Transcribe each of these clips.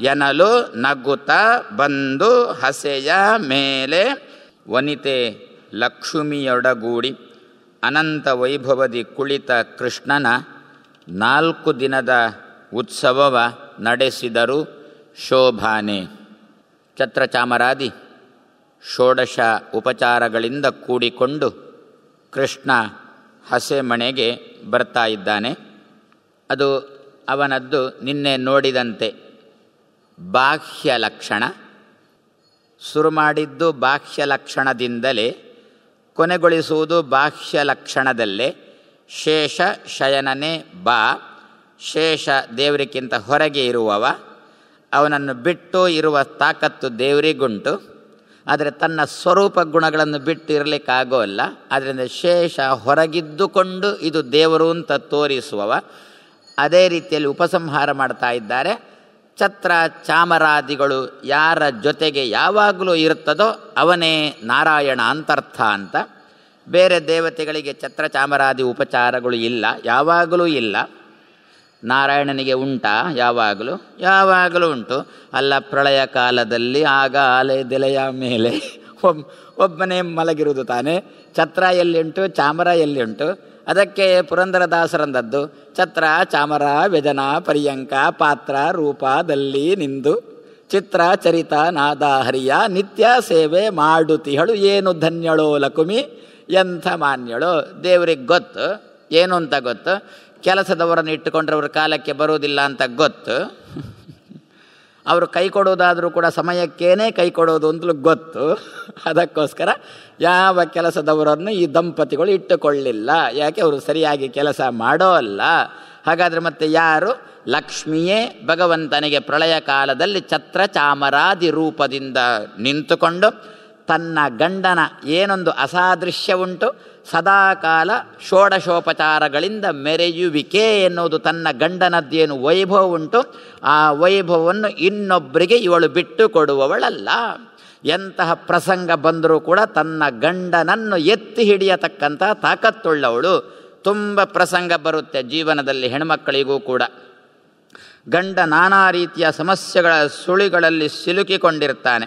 ಎನಲು ನಗುತ್ತ ಬಂದು ಹಸೆಯ ಮೇಲೆ ವನಿತೆ ಲಕ್ಷ್ಮಿಯೊಡಗೂಡಿ ಅನಂತ ವೈಭವದಿ ಕುಳಿತ ಕೃಷ್ಣನ ನಾಲ್ಕು ದಿನದ ಉತ್ಸವವ ನಡೆಸಿದರು ಶೋಭಾನೆ ಛತ್ರಚಾಮರಾದಿ ಷೋಡಶ ಉಪಚಾರಗಳಿಂದ ಕೂಡಿಕೊಂಡು ಕೃಷ್ಣ ಹಸೆಮಣೆಗೆ ಬರ್ತಾ ಇದ್ದಾನೆ ಅದು ಅವನದ್ದು ನಿನ್ನೆ ನೋಡಿದಂತೆ ಬಾಹ್ಯ ಲಕ್ಷಣ ಶುರು ಮಾಡಿದ್ದು ಬಾಹ್ಯ ಲಕ್ಷಣದಿಂದಲೇ ಕೊನೆಗೊಳಿಸುವುದು ಬಾಹ್ಯ ಲಕ್ಷಣದಲ್ಲೇ ಶೇಷ ಶಯನನೇ ಬಾ ಶೇಷ ದೇವರಿಗಿಂತ ಹೊರಗೆ ಇರುವವ ಅವನನ್ನು ಬಿಟ್ಟು ಇರುವ ತಾಕತ್ತು ದೇವರಿಗುಂಟು ಆದರೆ ತನ್ನ ಸ್ವರೂಪ ಗುಣಗಳನ್ನು ಬಿಟ್ಟು ಇರಲಿಕ್ಕಾಗೋಲ್ಲ ಆದ್ದರಿಂದ ಶೇಷ ಹೊರಗಿದ್ದುಕೊಂಡು ಇದು ದೇವರು ಅಂತ ತೋರಿಸುವವ ಅದೇ ರೀತಿಯಲ್ಲಿ ಉಪಸಂಹಾರ ಮಾಡ್ತಾ ಇದ್ದಾರೆ ಛತ್ರ ಚಾಮರಾದಿಗಳು ಯಾರ ಜೊತೆಗೆ ಯಾವಾಗಲೂ ಇರುತ್ತದೋ ಅವನೇ ನಾರಾಯಣ ಅಂತರ್ಥ ಅಂತ ಬೇರೆ ದೇವತೆಗಳಿಗೆ ಛತ್ರ ಚಾಮರಾದಿ ಉಪಚಾರಗಳು ಇಲ್ಲ ಯಾವಾಗಲೂ ಇಲ್ಲ ನಾರಾಯಣನಿಗೆ ಉಂಟಾ ಯಾವಾಗಲೂ ಯಾವಾಗಲೂ ಉಂಟು ಅಲ್ಲ ಪ್ರಳಯ ಕಾಲದಲ್ಲಿ ಆಗ ಆಲೆ ದೆಲೆಯ ಮೇಲೆ ಒಬ್ ಒಬ್ಬನೇ ಮಲಗಿರುವುದು ತಾನೇ ಛತ್ರ ಎಲ್ಲಿ ಉಂಟು ಚಾಮರ ಎಲ್ಲಿ ಉಂಟು ಅದಕ್ಕೆ ಪುರಂದರದಾಸರಂದದ್ದು ಛತ್ರ ಚಾಮರ ವ್ಯಜನ ಪರ್ಯಂಕ ಪಾತ್ರ ರೂಪದಲ್ಲಿ ನಿಂದು ಚಿತ್ರ ಚರಿತ ನಾದ ಹರಿಯ ನಿತ್ಯ ಸೇವೆ ಮಾಡುತಿಹಳು ಏನು ಧನ್ಯಳೋ ಲಕುಮಿ ಎಂಥ ಮಾನ್ಯಳು ದೇವ್ರಿಗೆ ಗೊತ್ತು ಏನು ಅಂತ ಗೊತ್ತು ಕೆಲಸದವರನ್ನು ಇಟ್ಟುಕೊಂಡ್ರೆ ಅವ್ರ ಕಾಲಕ್ಕೆ ಬರುವುದಿಲ್ಲ ಅಂತ ಗೊತ್ತು ಅವರು ಕೈ ಕೊಡೋದಾದರೂ ಕೂಡ ಸಮಯಕ್ಕೇನೆ ಕೈ ಕೊಡೋದು ಅಂತಲೂ ಗೊತ್ತು ಅದಕ್ಕೋಸ್ಕರ ಯಾವ ಕೆಲಸದವರನ್ನು ಈ ದಂಪತಿಗಳು ಇಟ್ಟುಕೊಳ್ಳಿಲ್ಲ ಯಾಕೆ ಅವರು ಸರಿಯಾಗಿ ಕೆಲಸ ಮಾಡೋ ಅಲ್ಲ ಹಾಗಾದರೆ ಮತ್ತೆ ಯಾರು ಲಕ್ಷ್ಮಿಯೇ ಭಗವಂತನಿಗೆ ಪ್ರಳಯ ಕಾಲದಲ್ಲಿ ಛತ್ರ ಚಾಮರಾದಿ ರೂಪದಿಂದ ನಿಂತುಕೊಂಡು ತನ್ನ ಗಂಡನ ಏನೊಂದು ಅಸಾದೃಶ್ಯ ಉಂಟು ಸದಾಕಾಲ ಷೋಡಶೋಪಚಾರಗಳಿಂದ ಮೆರೆಯುವಿಕೆ ಎನ್ನುವುದು ತನ್ನ ಗಂಡನದ್ದೇನು ವೈಭವ ಉಂಟು ಆ ವೈಭವವನ್ನು ಇನ್ನೊಬ್ಬರಿಗೆ ಇವಳು ಬಿಟ್ಟು ಕೊಡುವವಳಲ್ಲ ಎಂತಹ ಪ್ರಸಂಗ ಬಂದರೂ ಕೂಡ ತನ್ನ ಗಂಡನನ್ನು ಎತ್ತಿ ಹಿಡಿಯತಕ್ಕಂಥ ತಾಕತ್ತುಳ್ಳವಳು ತುಂಬ ಪ್ರಸಂಗ ಬರುತ್ತೆ ಜೀವನದಲ್ಲಿ ಹೆಣ್ಮಕ್ಕಳಿಗೂ ಕೂಡ ಗಂಡ ನಾನಾ ರೀತಿಯ ಸಮಸ್ಯೆಗಳ ಸುಳಿಗಳಲ್ಲಿ ಸಿಲುಕಿಕೊಂಡಿರ್ತಾನೆ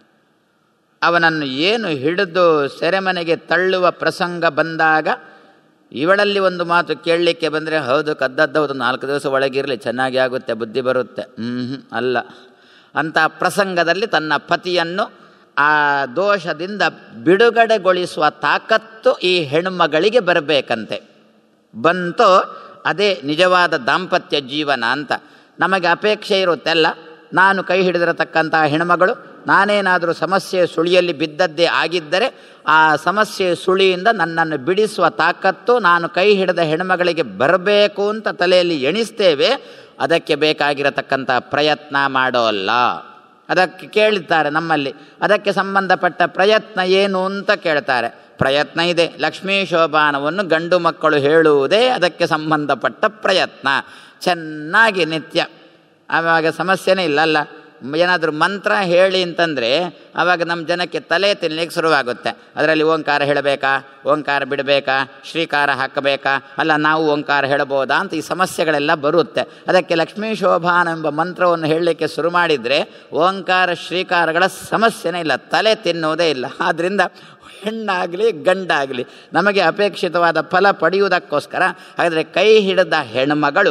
ಅವನನ್ನು ಏನು ಹಿಡಿದು ಸೆರೆಮನೆಗೆ ತಳ್ಳುವ ಪ್ರಸಂಗ ಬಂದಾಗ ಇವಳಲ್ಲಿ ಒಂದು ಮಾತು ಕೇಳಲಿಕ್ಕೆ ಬಂದರೆ ಹೌದು ಕದ್ದದ್ದೌದು ನಾಲ್ಕು ದಿವಸ ಒಳಗಿರಲಿ ಚೆನ್ನಾಗಿ ಆಗುತ್ತೆ ಬುದ್ಧಿ ಬರುತ್ತೆ ಹ್ಞೂ ಅಲ್ಲ ಅಂಥ ಪ್ರಸಂಗದಲ್ಲಿ ತನ್ನ ಪತಿಯನ್ನು ಆ ದೋಷದಿಂದ ಬಿಡುಗಡೆಗೊಳಿಸುವ ತಾಕತ್ತು ಈ ಹೆಣ್ಮಗಳಿಗೆ ಬರಬೇಕಂತೆ ಬಂತೋ ಅದೇ ನಿಜವಾದ ದಾಂಪತ್ಯ ಜೀವನ ಅಂತ ನಮಗೆ ಅಪೇಕ್ಷೆ ಇರುತ್ತೆ ಅಲ್ಲ ನಾನು ಕೈ ಹಿಡಿದಿರತಕ್ಕಂಥ ಹೆಣ್ಮಗಳು ನಾನೇನಾದರೂ ಸಮಸ್ಯೆ ಸುಳಿಯಲ್ಲಿ ಬಿದ್ದದ್ದೇ ಆಗಿದ್ದರೆ ಆ ಸಮಸ್ಯೆ ಸುಳಿಯಿಂದ ನನ್ನನ್ನು ಬಿಡಿಸುವ ತಾಕತ್ತು ನಾನು ಕೈ ಹಿಡಿದ ಹೆಣ್ಮಗಳಿಗೆ ಬರಬೇಕು ಅಂತ ತಲೆಯಲ್ಲಿ ಎಣಿಸ್ತೇವೆ ಅದಕ್ಕೆ ಬೇಕಾಗಿರತಕ್ಕಂಥ ಪ್ರಯತ್ನ ಮಾಡೋಲ್ಲ ಅದಕ್ಕೆ ಕೇಳ್ತಾರೆ ನಮ್ಮಲ್ಲಿ ಅದಕ್ಕೆ ಸಂಬಂಧಪಟ್ಟ ಪ್ರಯತ್ನ ಏನು ಅಂತ ಕೇಳ್ತಾರೆ ಪ್ರಯತ್ನ ಇದೆ ಲಕ್ಷ್ಮೀ ಶೋಭಾನವನ್ನು ಗಂಡು ಮಕ್ಕಳು ಹೇಳುವುದೇ ಅದಕ್ಕೆ ಸಂಬಂಧಪಟ್ಟ ಪ್ರಯತ್ನ ಚೆನ್ನಾಗಿ ನಿತ್ಯ ಆವಾಗ ಸಮಸ್ಯೆನೇ ಇಲ್ಲ ಅಲ್ಲ ಏನಾದರೂ ಮಂತ್ರ ಹೇಳಿ ಅಂತಂದರೆ ಆವಾಗ ನಮ್ಮ ಜನಕ್ಕೆ ತಲೆ ತಿನ್ನಲಿಕ್ಕೆ ಶುರುವಾಗುತ್ತೆ ಅದರಲ್ಲಿ ಓಂಕಾರ ಹೇಳಬೇಕಾ ಓಂಕಾರ ಬಿಡಬೇಕಾ ಶ್ರೀಕಾರ ಹಾಕಬೇಕಾ ಅಲ್ಲ ನಾವು ಓಂಕಾರ ಹೇಳಬಹುದಾ ಅಂತ ಈ ಸಮಸ್ಯೆಗಳೆಲ್ಲ ಬರುತ್ತೆ ಅದಕ್ಕೆ ಲಕ್ಷ್ಮೀ ಶೋಭಾನ ಎಂಬ ಮಂತ್ರವನ್ನು ಹೇಳಲಿಕ್ಕೆ ಶುರು ಮಾಡಿದರೆ ಓಂಕಾರ ಶ್ರೀಕಾರಗಳ ಸಮಸ್ಯೆನೇ ಇಲ್ಲ ತಲೆ ತಿನ್ನುವುದೇ ಇಲ್ಲ ಆದ್ದರಿಂದ ಹೆಣ್ಣಾಗಲಿ ಗಂಡಾಗಲಿ ನಮಗೆ ಅಪೇಕ್ಷಿತವಾದ ಫಲ ಪಡೆಯುವುದಕ್ಕೋಸ್ಕರ ಹಾಗಾದರೆ ಕೈ ಹಿಡಿದ ಹೆಣ್ಮಗಳು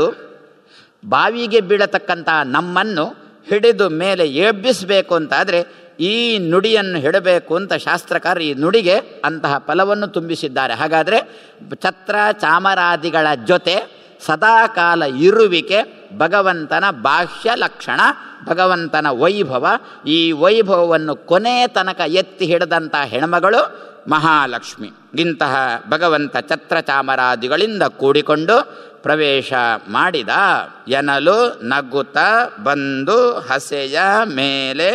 ಬಾವಿಗೆ ಬೀಳತಕ್ಕಂಥ ನಮ್ಮನ್ನು ಹಿಡಿದು ಮೇಲೆ ಎಬ್ಬಿಸಬೇಕು ಅಂತಾದರೆ ಈ ನುಡಿಯನ್ನು ಹಿಡಬೇಕು ಅಂತ ಶಾಸ್ತ್ರಕಾರ ಈ ನುಡಿಗೆ ಅಂತಹ ಫಲವನ್ನು ತುಂಬಿಸಿದ್ದಾರೆ ಹಾಗಾದರೆ ಛತ್ರ ಚಾಮರಾದಿಗಳ ಜೊತೆ ಸದಾಕಾಲ ಇರುವಿಕೆ ಭಗವಂತನ ಬಾಹ್ಯ ಲಕ್ಷಣ ಭಗವಂತನ ವೈಭವ ಈ ವೈಭವವನ್ನು ಕೊನೆ ತನಕ ಎತ್ತಿ ಹಿಡಿದಂಥ ಹೆಣ್ಮಗಳು ಮಹಾಲಕ್ಷ್ಮಿ ಇಂತಹ ಭಗವಂತ ಛತ್ರ ಚಾಮರಾದಿಗಳಿಂದ ಕೂಡಿಕೊಂಡು ಪ್ರವೇಶ ಮಾಡಿದ ಎನಲು ನಗುತ್ತ ಬಂದು ಹಸೆಯ ಮೇಲೆ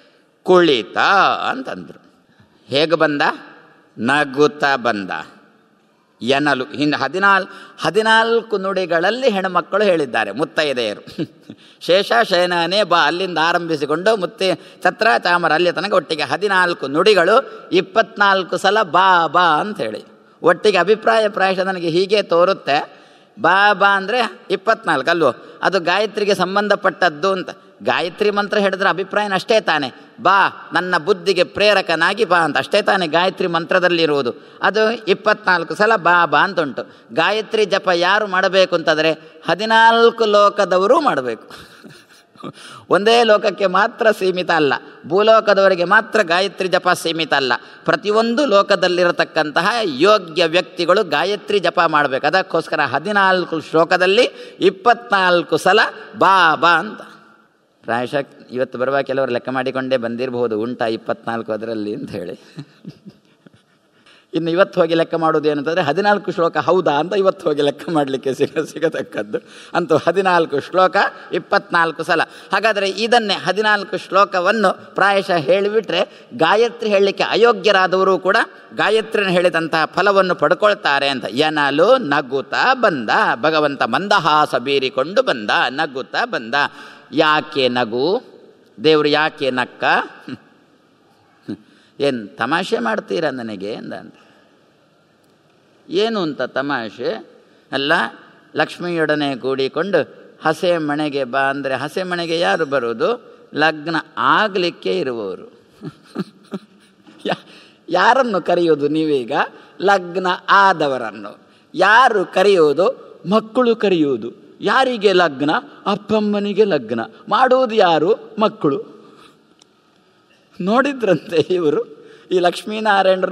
ಕುಳಿತ ಅಂತಂದರು ಹೇಗೆ ಬಂದ ನಗುತ್ತ ಬಂದ ಎನಲು ಹಿಂದೆ ಹದಿನಾಲ್ ಹದಿನಾಲ್ಕು ನುಡಿಗಳಲ್ಲಿ ಹೆಣ್ಮಕ್ಕಳು ಹೇಳಿದ್ದಾರೆ ಮುತ್ತೈದೆಯರು ಶೇಷ ಶಯನನೇ ಬಾ ಅಲ್ಲಿಂದ ಆರಂಭಿಸಿಕೊಂಡು ಮುತ್ತೆ ಛತ್ರ ಚಾಮರ ಅಲ್ಲಿ ತನಕ ಒಟ್ಟಿಗೆ ಹದಿನಾಲ್ಕು ನುಡಿಗಳು ಇಪ್ಪತ್ನಾಲ್ಕು ಸಲ ಬಾ ಬಾ ಅಂತ ಹೇಳಿ ಒಟ್ಟಿಗೆ ಅಭಿಪ್ರಾಯ ಪ್ರಾಯಶ ನನಗೆ ಹೀಗೆ ತೋರುತ್ತೆ ಬಾ ಬಾ ಅಂದರೆ ಇಪ್ಪತ್ನಾಲ್ಕು ಅಲ್ವೋ ಅದು ಗಾಯತ್ರಿಗೆ ಸಂಬಂಧಪಟ್ಟದ್ದು ಅಂತ ಗಾಯತ್ರಿ ಮಂತ್ರ ಹೇಳಿದ್ರೆ ಅಭಿಪ್ರಾಯನ ಅಷ್ಟೇ ತಾನೆ ಬಾ ನನ್ನ ಬುದ್ಧಿಗೆ ಪ್ರೇರಕನಾಗಿ ಬಾ ಅಂತ ಅಷ್ಟೇ ತಾನೆ ಗಾಯತ್ರಿ ಮಂತ್ರದಲ್ಲಿರುವುದು ಅದು ಇಪ್ಪತ್ನಾಲ್ಕು ಸಲ ಬಾ ಬಾ ಅಂತ ಉಂಟು ಗಾಯತ್ರಿ ಜಪ ಯಾರು ಮಾಡಬೇಕು ಅಂತಂದರೆ ಹದಿನಾಲ್ಕು ಲೋಕದವರು ಮಾಡಬೇಕು ಒಂದೇ ಲೋಕಕ್ಕೆ ಮಾತ್ರ ಸೀಮಿತ ಅಲ್ಲ ಭೂಲೋಕದವರಿಗೆ ಮಾತ್ರ ಗಾಯತ್ರಿ ಜಪ ಸೀಮಿತ ಅಲ್ಲ ಪ್ರತಿಯೊಂದು ಲೋಕದಲ್ಲಿರತಕ್ಕಂತಹ ಯೋಗ್ಯ ವ್ಯಕ್ತಿಗಳು ಗಾಯತ್ರಿ ಜಪ ಮಾಡಬೇಕು ಅದಕ್ಕೋಸ್ಕರ ಹದಿನಾಲ್ಕು ಶ್ಲೋಕದಲ್ಲಿ ಇಪ್ಪತ್ನಾಲ್ಕು ಸಲ ಬಾ ಬಾ ಅಂತ ಪ್ರಾಯಶಃ ಇವತ್ತು ಬರುವ ಕೆಲವರು ಲೆಕ್ಕ ಮಾಡಿಕೊಂಡೇ ಬಂದಿರಬಹುದು ಉಂಟಾ ಇಪ್ಪತ್ನಾಲ್ಕು ಅದರಲ್ಲಿ ಅಂತ ಹೇಳಿ ಇನ್ನು ಇವತ್ತು ಹೋಗಿ ಲೆಕ್ಕ ಮಾಡೋದು ಏನಂತಂದರೆ ಹದಿನಾಲ್ಕು ಶ್ಲೋಕ ಹೌದಾ ಅಂತ ಇವತ್ತು ಹೋಗಿ ಲೆಕ್ಕ ಮಾಡಲಿಕ್ಕೆ ಸಿಗ ಸಿಗತಕ್ಕದ್ದು ಅಂತೂ ಹದಿನಾಲ್ಕು ಶ್ಲೋಕ ಇಪ್ಪತ್ನಾಲ್ಕು ಸಲ ಹಾಗಾದರೆ ಇದನ್ನೇ ಹದಿನಾಲ್ಕು ಶ್ಲೋಕವನ್ನು ಪ್ರಾಯಶಃ ಹೇಳಿಬಿಟ್ರೆ ಗಾಯತ್ರಿ ಹೇಳಲಿಕ್ಕೆ ಅಯೋಗ್ಯರಾದವರು ಕೂಡ ಗಾಯತ್ರಿನ ಹೇಳಿದಂತಹ ಫಲವನ್ನು ಪಡ್ಕೊಳ್ತಾರೆ ಅಂತ ಎನಲು ನಗುತ್ತಾ ಬಂದ ಭಗವಂತ ಮಂದಹಾಸ ಬೀರಿಕೊಂಡು ಬಂದ ನಗುತ್ತಾ ಬಂದ ಯಾಕೆ ನಗು ದೇವರು ಯಾಕೆ ನಕ್ಕ ಏನು ತಮಾಷೆ ಮಾಡ್ತೀರಾ ನನಗೆ ಅಂದ ಅಂತ ಏನು ಅಂತ ತಮಾಷೆ ಅಲ್ಲ ಲಕ್ಷ್ಮಿಯೊಡನೆ ಕೂಡಿಕೊಂಡು ಹಸೆ ಮನೆಗೆ ಬಾ ಅಂದರೆ ಹಸೆ ಮನೆಗೆ ಯಾರು ಬರೋದು ಲಗ್ನ ಆಗಲಿಕ್ಕೆ ಇರುವವರು ಯಾರನ್ನು ಕರೆಯೋದು ನೀವೀಗ ಲಗ್ನ ಆದವರನ್ನು ಯಾರು ಕರೆಯೋದು ಮಕ್ಕಳು ಕರೆಯುವುದು ಯಾರಿಗೆ ಲಗ್ನ ಅಪ್ಪಮ್ಮನಿಗೆ ಲಗ್ನ ಮಾಡುವುದು ಯಾರು ಮಕ್ಕಳು ನೋಡಿದ್ರಂತೆ ಇವರು ಈ ಲಕ್ಷ್ಮೀನಾರಾಯಣರು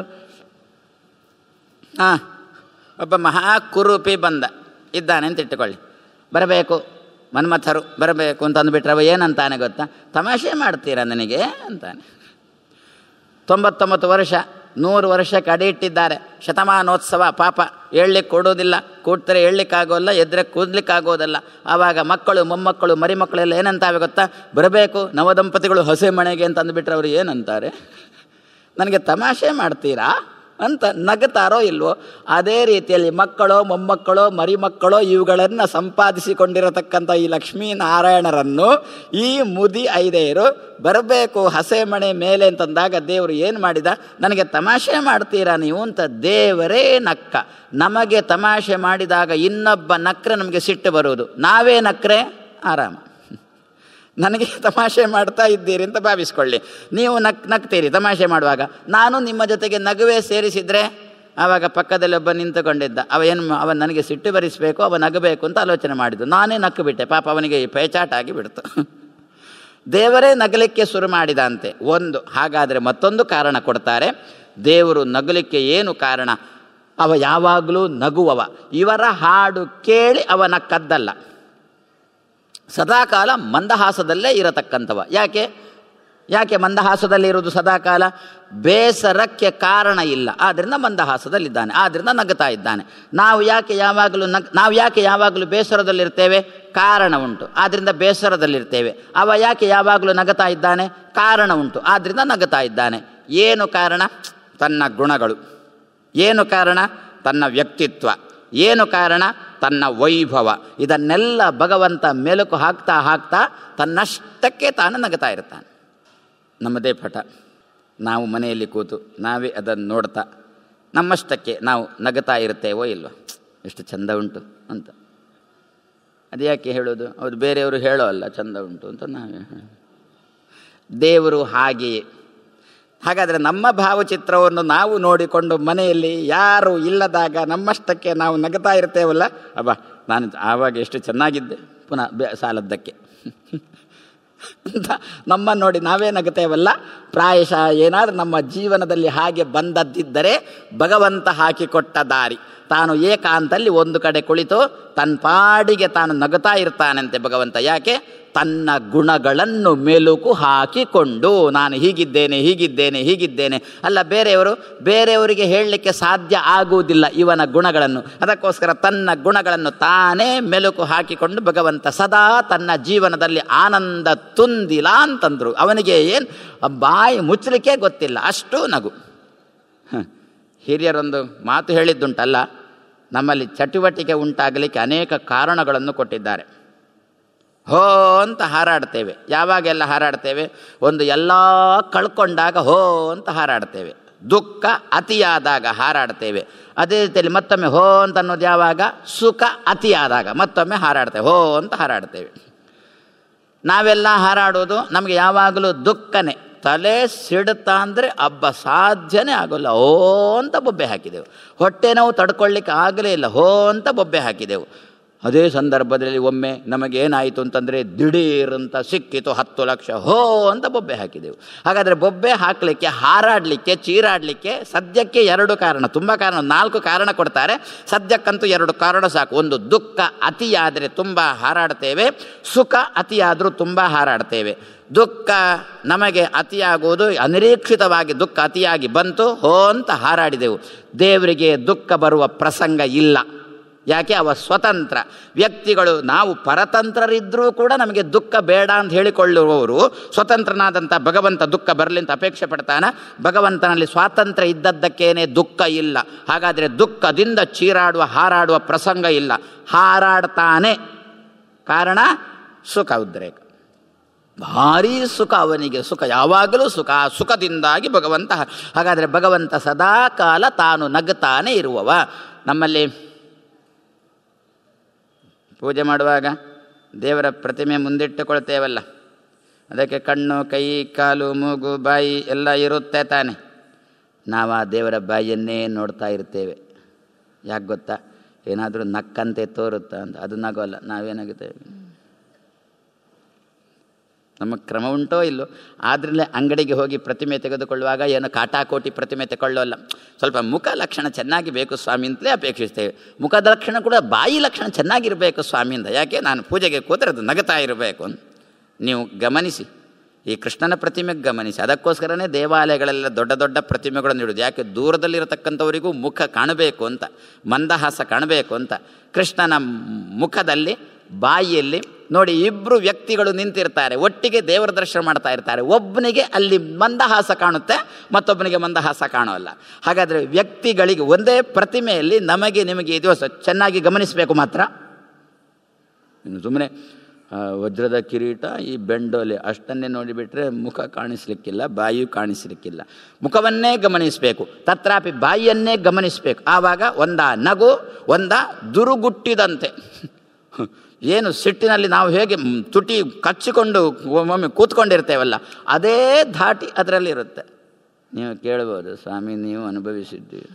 ಹಾಂ ಒಬ್ಬ ಮಹಾ ಕುರೂಪಿ ಬಂದ ಇದ್ದಾನೆ ಅಂತ ಇಟ್ಟುಕೊಳ್ಳಿ ಬರಬೇಕು ಮನ್ಮಥರು ಬರಬೇಕು ಅಂತ ಅಂದುಬಿಟ್ರೆ ಅವ ಏನಂತಾನೆ ಗೊತ್ತಾ ತಮಾಷೆ ಮಾಡ್ತೀರಾ ನನಗೆ ಅಂತಾನೆ ತೊಂಬತ್ತೊಂಬತ್ತು ವರ್ಷ ನೂರು ವರ್ಷಕ್ಕೆ ಅಡಿ ಇಟ್ಟಿದ್ದಾರೆ ಶತಮಾನೋತ್ಸವ ಪಾಪ ಹೇಳಲಿಕ್ಕೆ ಕೊಡೋದಿಲ್ಲ ಕೂಡ್ತಾರೆ ಹೇಳಲಿಕ್ಕಾಗೋಲ್ಲ ಎದ್ರೆ ಕೂದಲಿಕ್ಕಾಗೋದಲ್ಲ ಆವಾಗ ಮಕ್ಕಳು ಮೊಮ್ಮಕ್ಕಳು ಮರಿಮಕ್ಕಳೆಲ್ಲ ಏನಂತಾವೆ ಗೊತ್ತಾ ಬರಬೇಕು ನವದಂಪತಿಗಳು ಹಸೆ ಮನೆಗೆ ಅಂತ ಅಂದುಬಿಟ್ರೆ ಅವರು ಏನಂತಾರೆ ನನಗೆ ತಮಾಷೆ ಮಾಡ್ತೀರಾ ಅಂತ ನಗುತ್ತಾರೋ ಇಲ್ವೋ ಅದೇ ರೀತಿಯಲ್ಲಿ ಮಕ್ಕಳೋ ಮೊಮ್ಮಕ್ಕಳೋ ಮರಿಮಕ್ಕಳೋ ಇವುಗಳನ್ನು ಸಂಪಾದಿಸಿಕೊಂಡಿರತಕ್ಕಂಥ ಈ ಲಕ್ಷ್ಮೀನಾರಾಯಣರನ್ನು ಈ ಮುದಿ ಐದೇರು ಬರಬೇಕು ಹಸೆ ಮನೆ ಮೇಲೆ ಅಂತಂದಾಗ ದೇವರು ಏನು ಮಾಡಿದ ನನಗೆ ತಮಾಷೆ ಮಾಡ್ತೀರಾ ನೀವು ಅಂತ ದೇವರೇ ನಕ್ಕ ನಮಗೆ ತಮಾಷೆ ಮಾಡಿದಾಗ ಇನ್ನೊಬ್ಬ ನಕ್ರೆ ನಮಗೆ ಸಿಟ್ಟು ಬರುವುದು ನಾವೇ ನಕ್ರೆ ಆರಾಮ ನನಗೆ ತಮಾಷೆ ಮಾಡ್ತಾ ಇದ್ದೀರಿ ಅಂತ ಭಾವಿಸ್ಕೊಳ್ಳಿ ನೀವು ನಕ್ ನಗ್ತೀರಿ ತಮಾಷೆ ಮಾಡುವಾಗ ನಾನು ನಿಮ್ಮ ಜೊತೆಗೆ ನಗುವೆ ಸೇರಿಸಿದರೆ ಆವಾಗ ಪಕ್ಕದಲ್ಲಿ ಒಬ್ಬ ನಿಂತುಕೊಂಡಿದ್ದ ಅವ ಏನು ಅವ ನನಗೆ ಸಿಟ್ಟು ಬರಿಸಬೇಕು ಅವ ನಗಬೇಕು ಅಂತ ಆಲೋಚನೆ ಮಾಡಿದ್ದು ನಾನೇ ನಕ್ಕು ಬಿಟ್ಟೆ ಪಾಪ ಅವನಿಗೆ ಪೇಚಾಟ ಆಗಿ ಬಿಡ್ತು ದೇವರೇ ನಗಲಿಕ್ಕೆ ಶುರು ಮಾಡಿದಂತೆ ಒಂದು ಹಾಗಾದರೆ ಮತ್ತೊಂದು ಕಾರಣ ಕೊಡ್ತಾರೆ ದೇವರು ನಗಲಿಕ್ಕೆ ಏನು ಕಾರಣ ಅವ ಯಾವಾಗಲೂ ನಗುವವ ಇವರ ಹಾಡು ಕೇಳಿ ಅವ ನಕ್ಕದ್ದಲ್ಲ ಸದಾಕಾಲ ಮಂದಹಾಸದಲ್ಲೇ ಇರತಕ್ಕಂಥವ ಯಾಕೆ ಯಾಕೆ ಮಂದಹಾಸದಲ್ಲಿ ಇರುವುದು ಸದಾಕಾಲ ಬೇಸರಕ್ಕೆ ಕಾರಣ ಇಲ್ಲ ಆದ್ದರಿಂದ ಮಂದಹಾಸದಲ್ಲಿದ್ದಾನೆ ಆದ್ದರಿಂದ ನಗುತ್ತಾ ಇದ್ದಾನೆ ನಾವು ಯಾಕೆ ಯಾವಾಗಲೂ ನಗ್ ನಾವು ಯಾಕೆ ಯಾವಾಗಲೂ ಬೇಸರದಲ್ಲಿರ್ತೇವೆ ಕಾರಣ ಉಂಟು ಆದ್ದರಿಂದ ಬೇಸರದಲ್ಲಿರ್ತೇವೆ ಅವ ಯಾಕೆ ಯಾವಾಗಲೂ ನಗುತ್ತಾ ಇದ್ದಾನೆ ಕಾರಣ ಉಂಟು ಆದ್ದರಿಂದ ನಗುತ್ತಾ ಇದ್ದಾನೆ ಏನು ಕಾರಣ ತನ್ನ ಗುಣಗಳು ಏನು ಕಾರಣ ತನ್ನ ವ್ಯಕ್ತಿತ್ವ ಏನು ಕಾರಣ ತನ್ನ ವೈಭವ ಇದನ್ನೆಲ್ಲ ಭಗವಂತ ಮೆಲುಕು ಹಾಕ್ತಾ ಹಾಕ್ತಾ ತನ್ನಷ್ಟಕ್ಕೆ ತಾನು ನಗುತ್ತಾ ಇರ್ತಾನೆ ನಮ್ಮದೇ ಪಟ ನಾವು ಮನೆಯಲ್ಲಿ ಕೂತು ನಾವೇ ಅದನ್ನು ನೋಡ್ತಾ ನಮ್ಮಷ್ಟಕ್ಕೆ ನಾವು ನಗುತ್ತಾ ಇರ್ತೇವೋ ಇಲ್ವೋ ಎಷ್ಟು ಚಂದ ಉಂಟು ಅಂತ ಅದು ಯಾಕೆ ಹೇಳೋದು ಹೌದು ಬೇರೆಯವರು ಹೇಳೋ ಅಲ್ಲ ಚಂದ ಉಂಟು ಅಂತ ನಾವೇ ದೇವರು ಹಾಗೆಯೇ ಹಾಗಾದರೆ ನಮ್ಮ ಭಾವಚಿತ್ರವನ್ನು ನಾವು ನೋಡಿಕೊಂಡು ಮನೆಯಲ್ಲಿ ಯಾರು ಇಲ್ಲದಾಗ ನಮ್ಮಷ್ಟಕ್ಕೆ ನಾವು ನಗುತ್ತಾ ಇರ್ತೇವಲ್ಲ ಅಬ್ಬ ನಾನು ಆವಾಗ ಎಷ್ಟು ಚೆನ್ನಾಗಿದ್ದೆ ಪುನಃ ಬೆ ಸಾಲದ್ದಕ್ಕೆ ಅಂತ ನಮ್ಮ ನೋಡಿ ನಾವೇ ನಗುತ್ತೇವಲ್ಲ ಪ್ರಾಯಶಃ ಏನಾದರೂ ನಮ್ಮ ಜೀವನದಲ್ಲಿ ಹಾಗೆ ಬಂದದ್ದಿದ್ದರೆ ಭಗವಂತ ಹಾಕಿಕೊಟ್ಟ ದಾರಿ ತಾನು ಏಕಾಂತಲ್ಲಿ ಒಂದು ಕಡೆ ಕುಳಿತು ತನ್ನ ಪಾಡಿಗೆ ತಾನು ನಗುತ್ತಾ ಇರ್ತಾನಂತೆ ಭಗವಂತ ಯಾಕೆ ತನ್ನ ಗುಣಗಳನ್ನು ಮೆಲುಕು ಹಾಕಿಕೊಂಡು ನಾನು ಹೀಗಿದ್ದೇನೆ ಹೀಗಿದ್ದೇನೆ ಹೀಗಿದ್ದೇನೆ ಅಲ್ಲ ಬೇರೆಯವರು ಬೇರೆಯವರಿಗೆ ಹೇಳಲಿಕ್ಕೆ ಸಾಧ್ಯ ಆಗುವುದಿಲ್ಲ ಇವನ ಗುಣಗಳನ್ನು ಅದಕ್ಕೋಸ್ಕರ ತನ್ನ ಗುಣಗಳನ್ನು ತಾನೇ ಮೆಲುಕು ಹಾಕಿಕೊಂಡು ಭಗವಂತ ಸದಾ ತನ್ನ ಜೀವನದಲ್ಲಿ ಆನಂದ ತುಂದಿಲ್ಲ ಅಂತಂದರು ಅವನಿಗೆ ಏನು ಬಾಯಿ ಮುಚ್ಚಲಿಕ್ಕೆ ಗೊತ್ತಿಲ್ಲ ಅಷ್ಟು ನಗು ಹಿರಿಯರೊಂದು ಮಾತು ಹೇಳಿದ್ದುಂಟಲ್ಲ ನಮ್ಮಲ್ಲಿ ಚಟುವಟಿಕೆ ಉಂಟಾಗಲಿಕ್ಕೆ ಅನೇಕ ಕಾರಣಗಳನ್ನು ಕೊಟ್ಟಿದ್ದಾರೆ ಹೋ ಅಂತ ಹಾರಾಡ್ತೇವೆ ಯಾವಾಗೆಲ್ಲ ಹಾರಾಡ್ತೇವೆ ಒಂದು ಎಲ್ಲ ಕಳ್ಕೊಂಡಾಗ ಹೋ ಅಂತ ಹಾರಾಡ್ತೇವೆ ದುಃಖ ಅತಿಯಾದಾಗ ಹಾರಾಡ್ತೇವೆ ಅದೇ ರೀತಿಯಲ್ಲಿ ಮತ್ತೊಮ್ಮೆ ಹೋ ಅಂತ ಅನ್ನೋದು ಯಾವಾಗ ಸುಖ ಅತಿಯಾದಾಗ ಮತ್ತೊಮ್ಮೆ ಹಾರಾಡ್ತೇವೆ ಹೋ ಅಂತ ಹಾರಾಡ್ತೇವೆ ನಾವೆಲ್ಲ ಹಾರಾಡೋದು ನಮಗೆ ಯಾವಾಗಲೂ ದುಃಖನೇ ತಲೆ ಸಿಡುತ್ತಾ ಅಂದರೆ ಹಬ್ಬ ಸಾಧ್ಯನೇ ಆಗೋಲ್ಲ ಹೋ ಅಂತ ಬೊಬ್ಬೆ ಹಾಕಿದೆವು ಹೊಟ್ಟೆ ನೋವು ತಡ್ಕೊಳ್ಳಿಕ್ಕೆ ಆಗಲೇ ಇಲ್ಲ ಹೋ ಅಂತ ಬೊಬ್ಬೆ ಹಾಕಿದೆವು ಅದೇ ಸಂದರ್ಭದಲ್ಲಿ ಒಮ್ಮೆ ನಮಗೇನಾಯಿತು ಅಂತಂದರೆ ದಿಢೀರಂತ ಸಿಕ್ಕಿತು ಹತ್ತು ಲಕ್ಷ ಹೋ ಅಂತ ಬೊಬ್ಬೆ ಹಾಕಿದೆವು ಹಾಗಾದರೆ ಬೊಬ್ಬೆ ಹಾಕಲಿಕ್ಕೆ ಹಾರಾಡಲಿಕ್ಕೆ ಚೀರಾಡಲಿಕ್ಕೆ ಸದ್ಯಕ್ಕೆ ಎರಡು ಕಾರಣ ತುಂಬ ಕಾರಣ ನಾಲ್ಕು ಕಾರಣ ಕೊಡ್ತಾರೆ ಸದ್ಯಕ್ಕಂತೂ ಎರಡು ಕಾರಣ ಸಾಕು ಒಂದು ದುಃಖ ಅತಿಯಾದರೆ ತುಂಬ ಹಾರಾಡ್ತೇವೆ ಸುಖ ಅತಿಯಾದರೂ ತುಂಬ ಹಾರಾಡ್ತೇವೆ ದುಃಖ ನಮಗೆ ಅತಿಯಾಗುವುದು ಅನಿರೀಕ್ಷಿತವಾಗಿ ದುಃಖ ಅತಿಯಾಗಿ ಬಂತು ಹೋ ಅಂತ ಹಾರಾಡಿದೆವು ದೇವರಿಗೆ ದುಃಖ ಬರುವ ಪ್ರಸಂಗ ಇಲ್ಲ ಯಾಕೆ ಅವ ಸ್ವತಂತ್ರ ವ್ಯಕ್ತಿಗಳು ನಾವು ಪರತಂತ್ರರಿದ್ದರೂ ಕೂಡ ನಮಗೆ ದುಃಖ ಬೇಡ ಅಂತ ಹೇಳಿಕೊಳ್ಳುವವರು ಸ್ವತಂತ್ರನಾದಂಥ ಭಗವಂತ ದುಃಖ ಬರಲಿ ಅಂತ ಅಪೇಕ್ಷೆ ಪಡ್ತಾನ ಭಗವಂತನಲ್ಲಿ ಸ್ವಾತಂತ್ರ್ಯ ಇದ್ದದ್ದಕ್ಕೇನೆ ದುಃಖ ಇಲ್ಲ ಹಾಗಾದರೆ ದುಃಖದಿಂದ ಚೀರಾಡುವ ಹಾರಾಡುವ ಪ್ರಸಂಗ ಇಲ್ಲ ಹಾರಾಡ್ತಾನೆ ಕಾರಣ ಸುಖ ಉದ್ರೇಕ ಭಾರೀ ಸುಖ ಅವನಿಗೆ ಸುಖ ಯಾವಾಗಲೂ ಸುಖ ಆ ಸುಖದಿಂದಾಗಿ ಭಗವಂತ ಹಾಗಾದರೆ ಭಗವಂತ ಸದಾಕಾಲ ತಾನು ನಗ್ತಾನೆ ಇರುವವ ನಮ್ಮಲ್ಲಿ ಪೂಜೆ ಮಾಡುವಾಗ ದೇವರ ಪ್ರತಿಮೆ ಮುಂದಿಟ್ಟುಕೊಳ್ತೇವಲ್ಲ ಅದಕ್ಕೆ ಕಣ್ಣು ಕೈ ಕಾಲು ಮೂಗು ಬಾಯಿ ಎಲ್ಲ ಇರುತ್ತೆ ತಾನೆ ನಾವು ಆ ದೇವರ ಬಾಯಿಯನ್ನೇ ನೋಡ್ತಾ ಇರ್ತೇವೆ ಯಾಕೆ ಗೊತ್ತಾ ಏನಾದರೂ ನಕ್ಕಂತೆ ತೋರುತ್ತಾ ಅಂತ ಅದು ನಗೋಲ್ಲ ನಾವೇನಾಗುತ್ತೇವೆ ನಮ್ಮ ಕ್ರಮ ಉಂಟೋ ಇಲ್ಲೋ ಆದ್ರಲ್ಲೇ ಅಂಗಡಿಗೆ ಹೋಗಿ ಪ್ರತಿಮೆ ತೆಗೆದುಕೊಳ್ಳುವಾಗ ಏನು ಕಾಟಾಕೋಟಿ ಪ್ರತಿಮೆ ತಗೊಳ್ಳೋಲ್ಲ ಸ್ವಲ್ಪ ಮುಖ ಲಕ್ಷಣ ಚೆನ್ನಾಗಿ ಬೇಕು ಸ್ವಾಮಿ ಅಂತಲೇ ಅಪೇಕ್ಷಿಸ್ತೇವೆ ಮುಖದ ಲಕ್ಷಣ ಕೂಡ ಬಾಯಿ ಲಕ್ಷಣ ಚೆನ್ನಾಗಿರಬೇಕು ಸ್ವಾಮಿಯಿಂದ ಯಾಕೆ ನಾನು ಪೂಜೆಗೆ ಕೂತರೆ ಅದು ನಗತಾ ಇರಬೇಕು ಅಂತ ನೀವು ಗಮನಿಸಿ ಈ ಕೃಷ್ಣನ ಪ್ರತಿಮೆಗೆ ಗಮನಿಸಿ ಅದಕ್ಕೋಸ್ಕರನೇ ದೇವಾಲಯಗಳೆಲ್ಲ ದೊಡ್ಡ ದೊಡ್ಡ ಪ್ರತಿಮೆಗಳನ್ನು ಇಡೋದು ಯಾಕೆ ದೂರದಲ್ಲಿರತಕ್ಕಂಥವರಿಗೂ ಮುಖ ಕಾಣಬೇಕು ಅಂತ ಮಂದಹಾಸ ಕಾಣಬೇಕು ಅಂತ ಕೃಷ್ಣನ ಮುಖದಲ್ಲಿ ಬಾಯಿಯಲ್ಲಿ ನೋಡಿ ಇಬ್ಬರು ವ್ಯಕ್ತಿಗಳು ನಿಂತಿರ್ತಾರೆ ಒಟ್ಟಿಗೆ ದೇವರ ದರ್ಶನ ಮಾಡ್ತಾ ಇರ್ತಾರೆ ಒಬ್ಬನಿಗೆ ಅಲ್ಲಿ ಮಂದಹಾಸ ಕಾಣುತ್ತೆ ಮತ್ತೊಬ್ಬನಿಗೆ ಮಂದಹಾಸ ಕಾಣೋಲ್ಲ ಹಾಗಾದರೆ ವ್ಯಕ್ತಿಗಳಿಗೆ ಒಂದೇ ಪ್ರತಿಮೆಯಲ್ಲಿ ನಮಗೆ ನಿಮಗೆ ಈ ದಿವಸ ಚೆನ್ನಾಗಿ ಗಮನಿಸಬೇಕು ಮಾತ್ರ ಇನ್ನು ಸುಮ್ಮನೆ ವಜ್ರದ ಕಿರೀಟ ಈ ಬೆಂಡೋಲೆ ಅಷ್ಟನ್ನೇ ನೋಡಿಬಿಟ್ರೆ ಮುಖ ಕಾಣಿಸ್ಲಿಕ್ಕಿಲ್ಲ ಬಾಯಿಯೂ ಕಾಣಿಸ್ಲಿಕ್ಕಿಲ್ಲ ಮುಖವನ್ನೇ ಗಮನಿಸಬೇಕು ತತ್ರಾಪಿ ಬಾಯಿಯನ್ನೇ ಗಮನಿಸಬೇಕು ಆವಾಗ ಒಂದ ನಗು ಒಂದ ದುರುಗುಟ್ಟಿದಂತೆ ಏನು ಸಿಟ್ಟಿನಲ್ಲಿ ನಾವು ಹೇಗೆ ಮ್, ತುಟಿ ಕಚ್ಚಿಕೊಂಡು ಒಮ್ಮೊಮ್ಮೆ ಕೂತ್ಕೊಂಡಿರ್ತೇವಲ್ಲ ಅದೇ ಧಾಟಿ ಅದರಲ್ಲಿ ಇರುತ್ತೆ ನೀವು ಕೇಳ್ಬೋದು ಸ್ವಾಮಿ ನೀವು ಅನುಭವಿಸಿದ್ದೀರಿ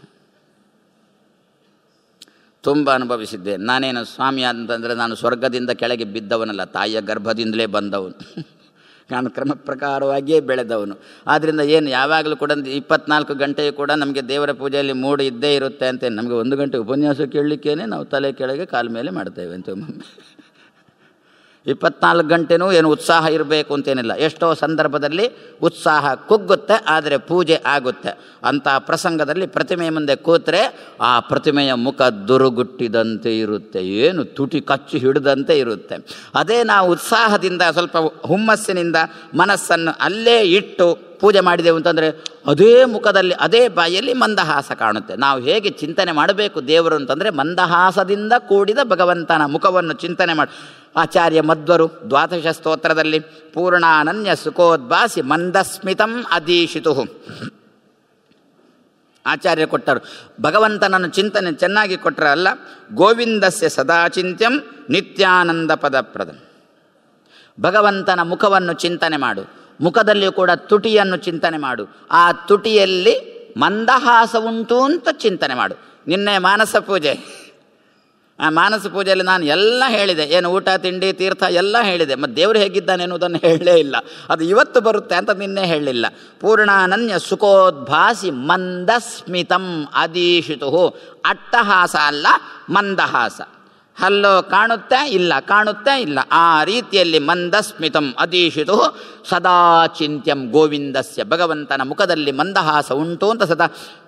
ತುಂಬ ಅನುಭವಿಸಿದ್ದೆ ನಾನೇನು ಸ್ವಾಮಿ ಅಂತಂದರೆ ನಾನು ಸ್ವರ್ಗದಿಂದ ಕೆಳಗೆ ಬಿದ್ದವನಲ್ಲ ತಾಯಿಯ ಗರ್ಭದಿಂದಲೇ ಬಂದವನು ನಾನು ಕ್ರಮ ಪ್ರಕಾರವಾಗಿಯೇ ಬೆಳೆದವನು ಆದ್ದರಿಂದ ಏನು ಯಾವಾಗಲೂ ಕೂಡ ಒಂದು ಇಪ್ಪತ್ನಾಲ್ಕು ಗಂಟೆಯೂ ಕೂಡ ನಮಗೆ ದೇವರ ಪೂಜೆಯಲ್ಲಿ ಮೂಡು ಇದ್ದೇ ಇರುತ್ತೆ ಅಂತ ನಮಗೆ ಒಂದು ಗಂಟೆ ಉಪನ್ಯಾಸ ಕೇಳಲಿಕ್ಕೇನೆ ನಾವು ತಲೆ ಕೆಳಗೆ ಕಾಲ ಮೇಲೆ ಮಾಡ್ತೇವೆ ಅಂತ ಒಮ್ಮೊಮ್ಮೆ ಇಪ್ಪತ್ನಾಲ್ಕು ಗಂಟೆನೂ ಏನು ಉತ್ಸಾಹ ಇರಬೇಕು ಅಂತೇನಿಲ್ಲ ಎಷ್ಟೋ ಸಂದರ್ಭದಲ್ಲಿ ಉತ್ಸಾಹ ಕುಗ್ಗುತ್ತೆ ಆದರೆ ಪೂಜೆ ಆಗುತ್ತೆ ಅಂಥ ಪ್ರಸಂಗದಲ್ಲಿ ಪ್ರತಿಮೆಯ ಮುಂದೆ ಕೂತ್ರೆ ಆ ಪ್ರತಿಮೆಯ ಮುಖ ದುರುಗುಟ್ಟಿದಂತೆ ಇರುತ್ತೆ ಏನು ತುಟಿ ಕಚ್ಚಿ ಹಿಡಿದಂತೆ ಇರುತ್ತೆ ಅದೇ ನಾವು ಉತ್ಸಾಹದಿಂದ ಸ್ವಲ್ಪ ಹುಮ್ಮಸ್ಸಿನಿಂದ ಮನಸ್ಸನ್ನು ಅಲ್ಲೇ ಇಟ್ಟು ಪೂಜೆ ಮಾಡಿದೆವು ಅಂತಂದರೆ ಅದೇ ಮುಖದಲ್ಲಿ ಅದೇ ಬಾಯಲ್ಲಿ ಮಂದಹಾಸ ಕಾಣುತ್ತೆ ನಾವು ಹೇಗೆ ಚಿಂತನೆ ಮಾಡಬೇಕು ದೇವರು ಅಂತಂದರೆ ಮಂದಹಾಸದಿಂದ ಕೂಡಿದ ಭಗವಂತನ ಮುಖವನ್ನು ಚಿಂತನೆ ಮಾಡಿ ಆಚಾರ್ಯ ಮಧ್ವರು ದ್ವಾದಶ ಸ್ತೋತ್ರದಲ್ಲಿ ಪೂರ್ಣಾನನ್ಯ ಸುಖೋದ್ಭಾಸಿ ಮಂದಸ್ಮಿತಂ ಅದೀಶಿತು ಆಚಾರ್ಯ ಕೊಟ್ಟರು ಭಗವಂತನನ್ನು ಚಿಂತನೆ ಚೆನ್ನಾಗಿ ಕೊಟ್ಟರೆ ಅಲ್ಲ ಗೋವಿಂದಸ್ಯ ಸದಾ ಚಿಂತ್ಯಂ ನಿತ್ಯಾನಂದ ಪದಪ್ರದ ಭಗವಂತನ ಮುಖವನ್ನು ಚಿಂತನೆ ಮಾಡು ಮುಖದಲ್ಲಿಯೂ ಕೂಡ ತುಟಿಯನ್ನು ಚಿಂತನೆ ಮಾಡು ಆ ತುಟಿಯಲ್ಲಿ ಮಂದಹಾಸ ಉಂಟು ಅಂತ ಚಿಂತನೆ ಮಾಡು ನಿನ್ನೆ ಮಾನಸ ಪೂಜೆ ಆ ಮಾನಸ ಪೂಜೆಯಲ್ಲಿ ನಾನು ಎಲ್ಲ ಹೇಳಿದೆ ಏನು ಊಟ ತಿಂಡಿ ತೀರ್ಥ ಎಲ್ಲ ಹೇಳಿದೆ ಮತ್ತು ದೇವರು ಹೇಗಿದ್ದಾನೆ ಎನ್ನುವುದನ್ನು ಹೇಳಲೇ ಇಲ್ಲ ಅದು ಇವತ್ತು ಬರುತ್ತೆ ಅಂತ ನಿನ್ನೆ ಹೇಳಲಿಲ್ಲ ಪೂರ್ಣಾನನ್ಯ ಸುಖೋದ್ಭಾಸಿ ಮಂದಸ್ಮಿತಂ ಅದೀಶಿತು ಅಟ್ಟಹಾಸ ಅಲ್ಲ ಮಂದಹಾಸ ಹಲ್ಲೋ ಕಾಣುತ್ತೆ ಇಲ್ಲ ಕಾಣುತ್ತೆ ಇಲ್ಲ ಆ ರೀತಿಯಲ್ಲಿ ಮಂದಸ್ಮಿತಂ ಅದೀಶಿತು ಸದಾ ಚಿಂತ್ಯಂ ಗೋವಿಂದಸ್ಯ ಭಗವಂತನ ಮುಖದಲ್ಲಿ ಮಂದಹಾಸ ಉಂಟು ಅಂತ ಸದಾ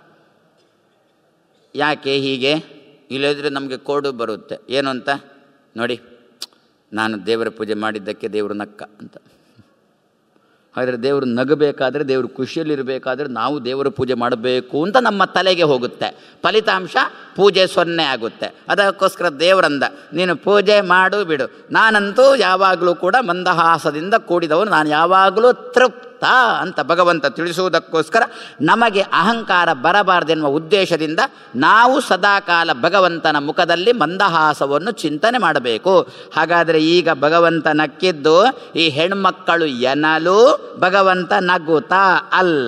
ಯಾಕೆ ಹೀಗೆ ಇಲ್ಲದಿದ್ರೆ ನಮಗೆ ಕೋಡು ಬರುತ್ತೆ ಏನು ಅಂತ ನೋಡಿ ನಾನು ದೇವರ ಪೂಜೆ ಮಾಡಿದ್ದಕ್ಕೆ ದೇವರು ನಕ್ಕ ಅಂತ ಹಾಗಾದರೆ ದೇವರು ನಗಬೇಕಾದ್ರೆ ದೇವರು ಖುಷಿಯಲ್ಲಿರಬೇಕಾದ್ರೆ ನಾವು ದೇವರ ಪೂಜೆ ಮಾಡಬೇಕು ಅಂತ ನಮ್ಮ ತಲೆಗೆ ಹೋಗುತ್ತೆ ಫಲಿತಾಂಶ ಪೂಜೆ ಸೊನ್ನೆ ಆಗುತ್ತೆ ಅದಕ್ಕೋಸ್ಕರ ದೇವರಂದ ನೀನು ಪೂಜೆ ಮಾಡು ಬಿಡು ನಾನಂತೂ ಯಾವಾಗಲೂ ಕೂಡ ಮಂದಹಾಸದಿಂದ ಕೂಡಿದವನು ನಾನು ಯಾವಾಗಲೂ ತೃಪ್ತ ನಗುತ್ತಾ ಅಂತ ಭಗವಂತ ತಿಳಿಸುವುದಕ್ಕೋಸ್ಕರ ನಮಗೆ ಅಹಂಕಾರ ಬರಬಾರದೆನ್ನುವ ಉದ್ದೇಶದಿಂದ ನಾವು ಸದಾಕಾಲ ಭಗವಂತನ ಮುಖದಲ್ಲಿ ಮಂದಹಾಸವನ್ನು ಚಿಂತನೆ ಮಾಡಬೇಕು ಹಾಗಾದರೆ ಈಗ ಭಗವಂತ ನಕ್ಕಿದ್ದು ಈ ಹೆಣ್ಮಕ್ಕಳು ಎನ್ನಲು ಭಗವಂತ ನಗುತ್ತಾ ಅಲ್ಲ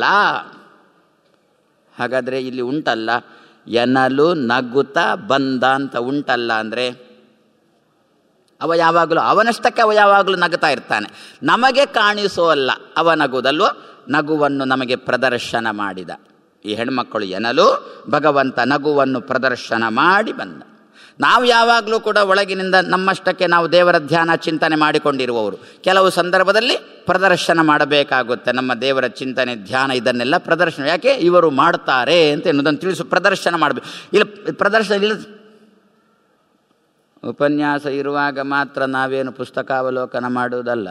ಹಾಗಾದರೆ ಇಲ್ಲಿ ಉಂಟಲ್ಲ ಎನ್ನಲು ನಗುತ್ತಾ ಬಂದ ಅಂತ ಉಂಟಲ್ಲ ಅಂದರೆ ಅವ ಯಾವಾಗಲೂ ಅವನಷ್ಟಕ್ಕೆ ಅವ ಯಾವಾಗಲೂ ನಗುತ್ತಾ ಇರ್ತಾನೆ ನಮಗೆ ಕಾಣಿಸೋಲ್ಲ ಅವ ನಗುವುದಲ್ವೋ ನಗುವನ್ನು ನಮಗೆ ಪ್ರದರ್ಶನ ಮಾಡಿದ ಈ ಹೆಣ್ಮಕ್ಕಳು ಎನ್ನಲು ಭಗವಂತ ನಗುವನ್ನು ಪ್ರದರ್ಶನ ಮಾಡಿ ಬಂದ ನಾವು ಯಾವಾಗಲೂ ಕೂಡ ಒಳಗಿನಿಂದ ನಮ್ಮಷ್ಟಕ್ಕೆ ನಾವು ದೇವರ ಧ್ಯಾನ ಚಿಂತನೆ ಮಾಡಿಕೊಂಡಿರುವವರು ಕೆಲವು ಸಂದರ್ಭದಲ್ಲಿ ಪ್ರದರ್ಶನ ಮಾಡಬೇಕಾಗುತ್ತೆ ನಮ್ಮ ದೇವರ ಚಿಂತನೆ ಧ್ಯಾನ ಇದನ್ನೆಲ್ಲ ಪ್ರದರ್ಶನ ಯಾಕೆ ಇವರು ಮಾಡ್ತಾರೆ ಅಂತ ಎನ್ನುವುದನ್ನು ತಿಳಿಸು ಪ್ರದರ್ಶನ ಮಾಡಬೇಕು ಇಲ್ಲ ಪ್ರದರ್ಶನ ಇಲ್ಲ ಉಪನ್ಯಾಸ ಇರುವಾಗ ಮಾತ್ರ ನಾವೇನು ಪುಸ್ತಕಾವಲೋಕನ ಮಾಡುವುದಲ್ಲ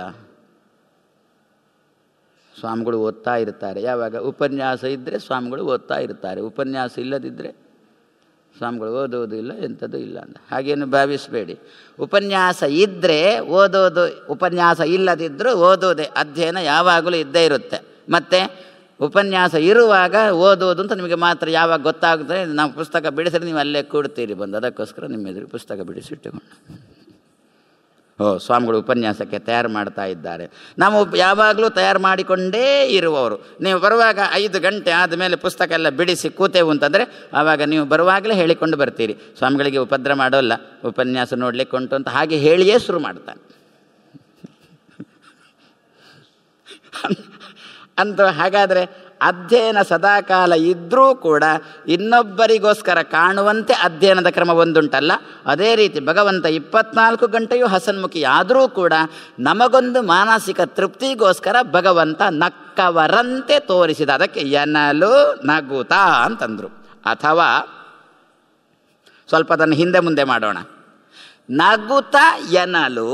ಸ್ವಾಮಿಗಳು ಓದ್ತಾ ಇರ್ತಾರೆ ಯಾವಾಗ ಉಪನ್ಯಾಸ ಇದ್ದರೆ ಸ್ವಾಮಿಗಳು ಓದ್ತಾ ಇರ್ತಾರೆ ಉಪನ್ಯಾಸ ಇಲ್ಲದಿದ್ದರೆ ಸ್ವಾಮಿಗಳು ಓದೋದು ಇಲ್ಲ ಎಂಥದ್ದು ಇಲ್ಲ ಅಂತ ಹಾಗೇನು ಭಾವಿಸಬೇಡಿ ಉಪನ್ಯಾಸ ಇದ್ದರೆ ಓದೋದು ಉಪನ್ಯಾಸ ಇಲ್ಲದಿದ್ದರೂ ಓದೋದೇ ಅಧ್ಯಯನ ಯಾವಾಗಲೂ ಇದ್ದೇ ಇರುತ್ತೆ ಮತ್ತು ಉಪನ್ಯಾಸ ಇರುವಾಗ ಓದೋದು ಅಂತ ನಿಮಗೆ ಮಾತ್ರ ಯಾವಾಗ ಗೊತ್ತಾಗುತ್ತೆ ನಾವು ಪುಸ್ತಕ ಬಿಡಿಸಿದ್ರೆ ನೀವು ಅಲ್ಲೇ ಕೂಡ್ತೀರಿ ಬಂದು ಅದಕ್ಕೋಸ್ಕರ ನಿಮ್ಮ ಎದುರು ಪುಸ್ತಕ ಬಿಡಿಸಿಟ್ಟುಕೊಂಡು ಓ ಸ್ವಾಮಿಗಳು ಉಪನ್ಯಾಸಕ್ಕೆ ತಯಾರು ಮಾಡ್ತಾ ಇದ್ದಾರೆ ನಾವು ಯಾವಾಗಲೂ ತಯಾರು ಮಾಡಿಕೊಂಡೇ ಇರುವವರು ನೀವು ಬರುವಾಗ ಐದು ಗಂಟೆ ಆದಮೇಲೆ ಪುಸ್ತಕ ಎಲ್ಲ ಬಿಡಿಸಿ ಕೂತೆವು ಅಂತಂದರೆ ಆವಾಗ ನೀವು ಬರುವಾಗಲೇ ಹೇಳಿಕೊಂಡು ಬರ್ತೀರಿ ಸ್ವಾಮಿಗಳಿಗೆ ಉಪದ್ರ ಮಾಡೋಲ್ಲ ಉಪನ್ಯಾಸ ನೋಡಲಿಕ್ಕೆ ಉಂಟು ಅಂತ ಹಾಗೆ ಹೇಳಿಯೇ ಶುರು ಮಾಡ್ತಾನೆ ಅಂತ ಹಾಗಾದರೆ ಅಧ್ಯಯನ ಸದಾಕಾಲ ಇದ್ದರೂ ಕೂಡ ಇನ್ನೊಬ್ಬರಿಗೋಸ್ಕರ ಕಾಣುವಂತೆ ಅಧ್ಯಯನದ ಕ್ರಮ ಒಂದುಂಟಲ್ಲ ಅದೇ ರೀತಿ ಭಗವಂತ ಇಪ್ಪತ್ನಾಲ್ಕು ಗಂಟೆಯೂ ಹಸನ್ಮುಖಿ ಆದರೂ ಕೂಡ ನಮಗೊಂದು ಮಾನಸಿಕ ತೃಪ್ತಿಗೋಸ್ಕರ ಭಗವಂತ ನಕ್ಕವರಂತೆ ತೋರಿಸಿದ ಅದಕ್ಕೆ ಎನ್ನಲು ನಗುತ್ತಾ ಅಂತಂದರು ಅಥವಾ ಸ್ವಲ್ಪ ಅದನ್ನು ಹಿಂದೆ ಮುಂದೆ ಮಾಡೋಣ ನಗುತ್ತ ಎನ್ನಲು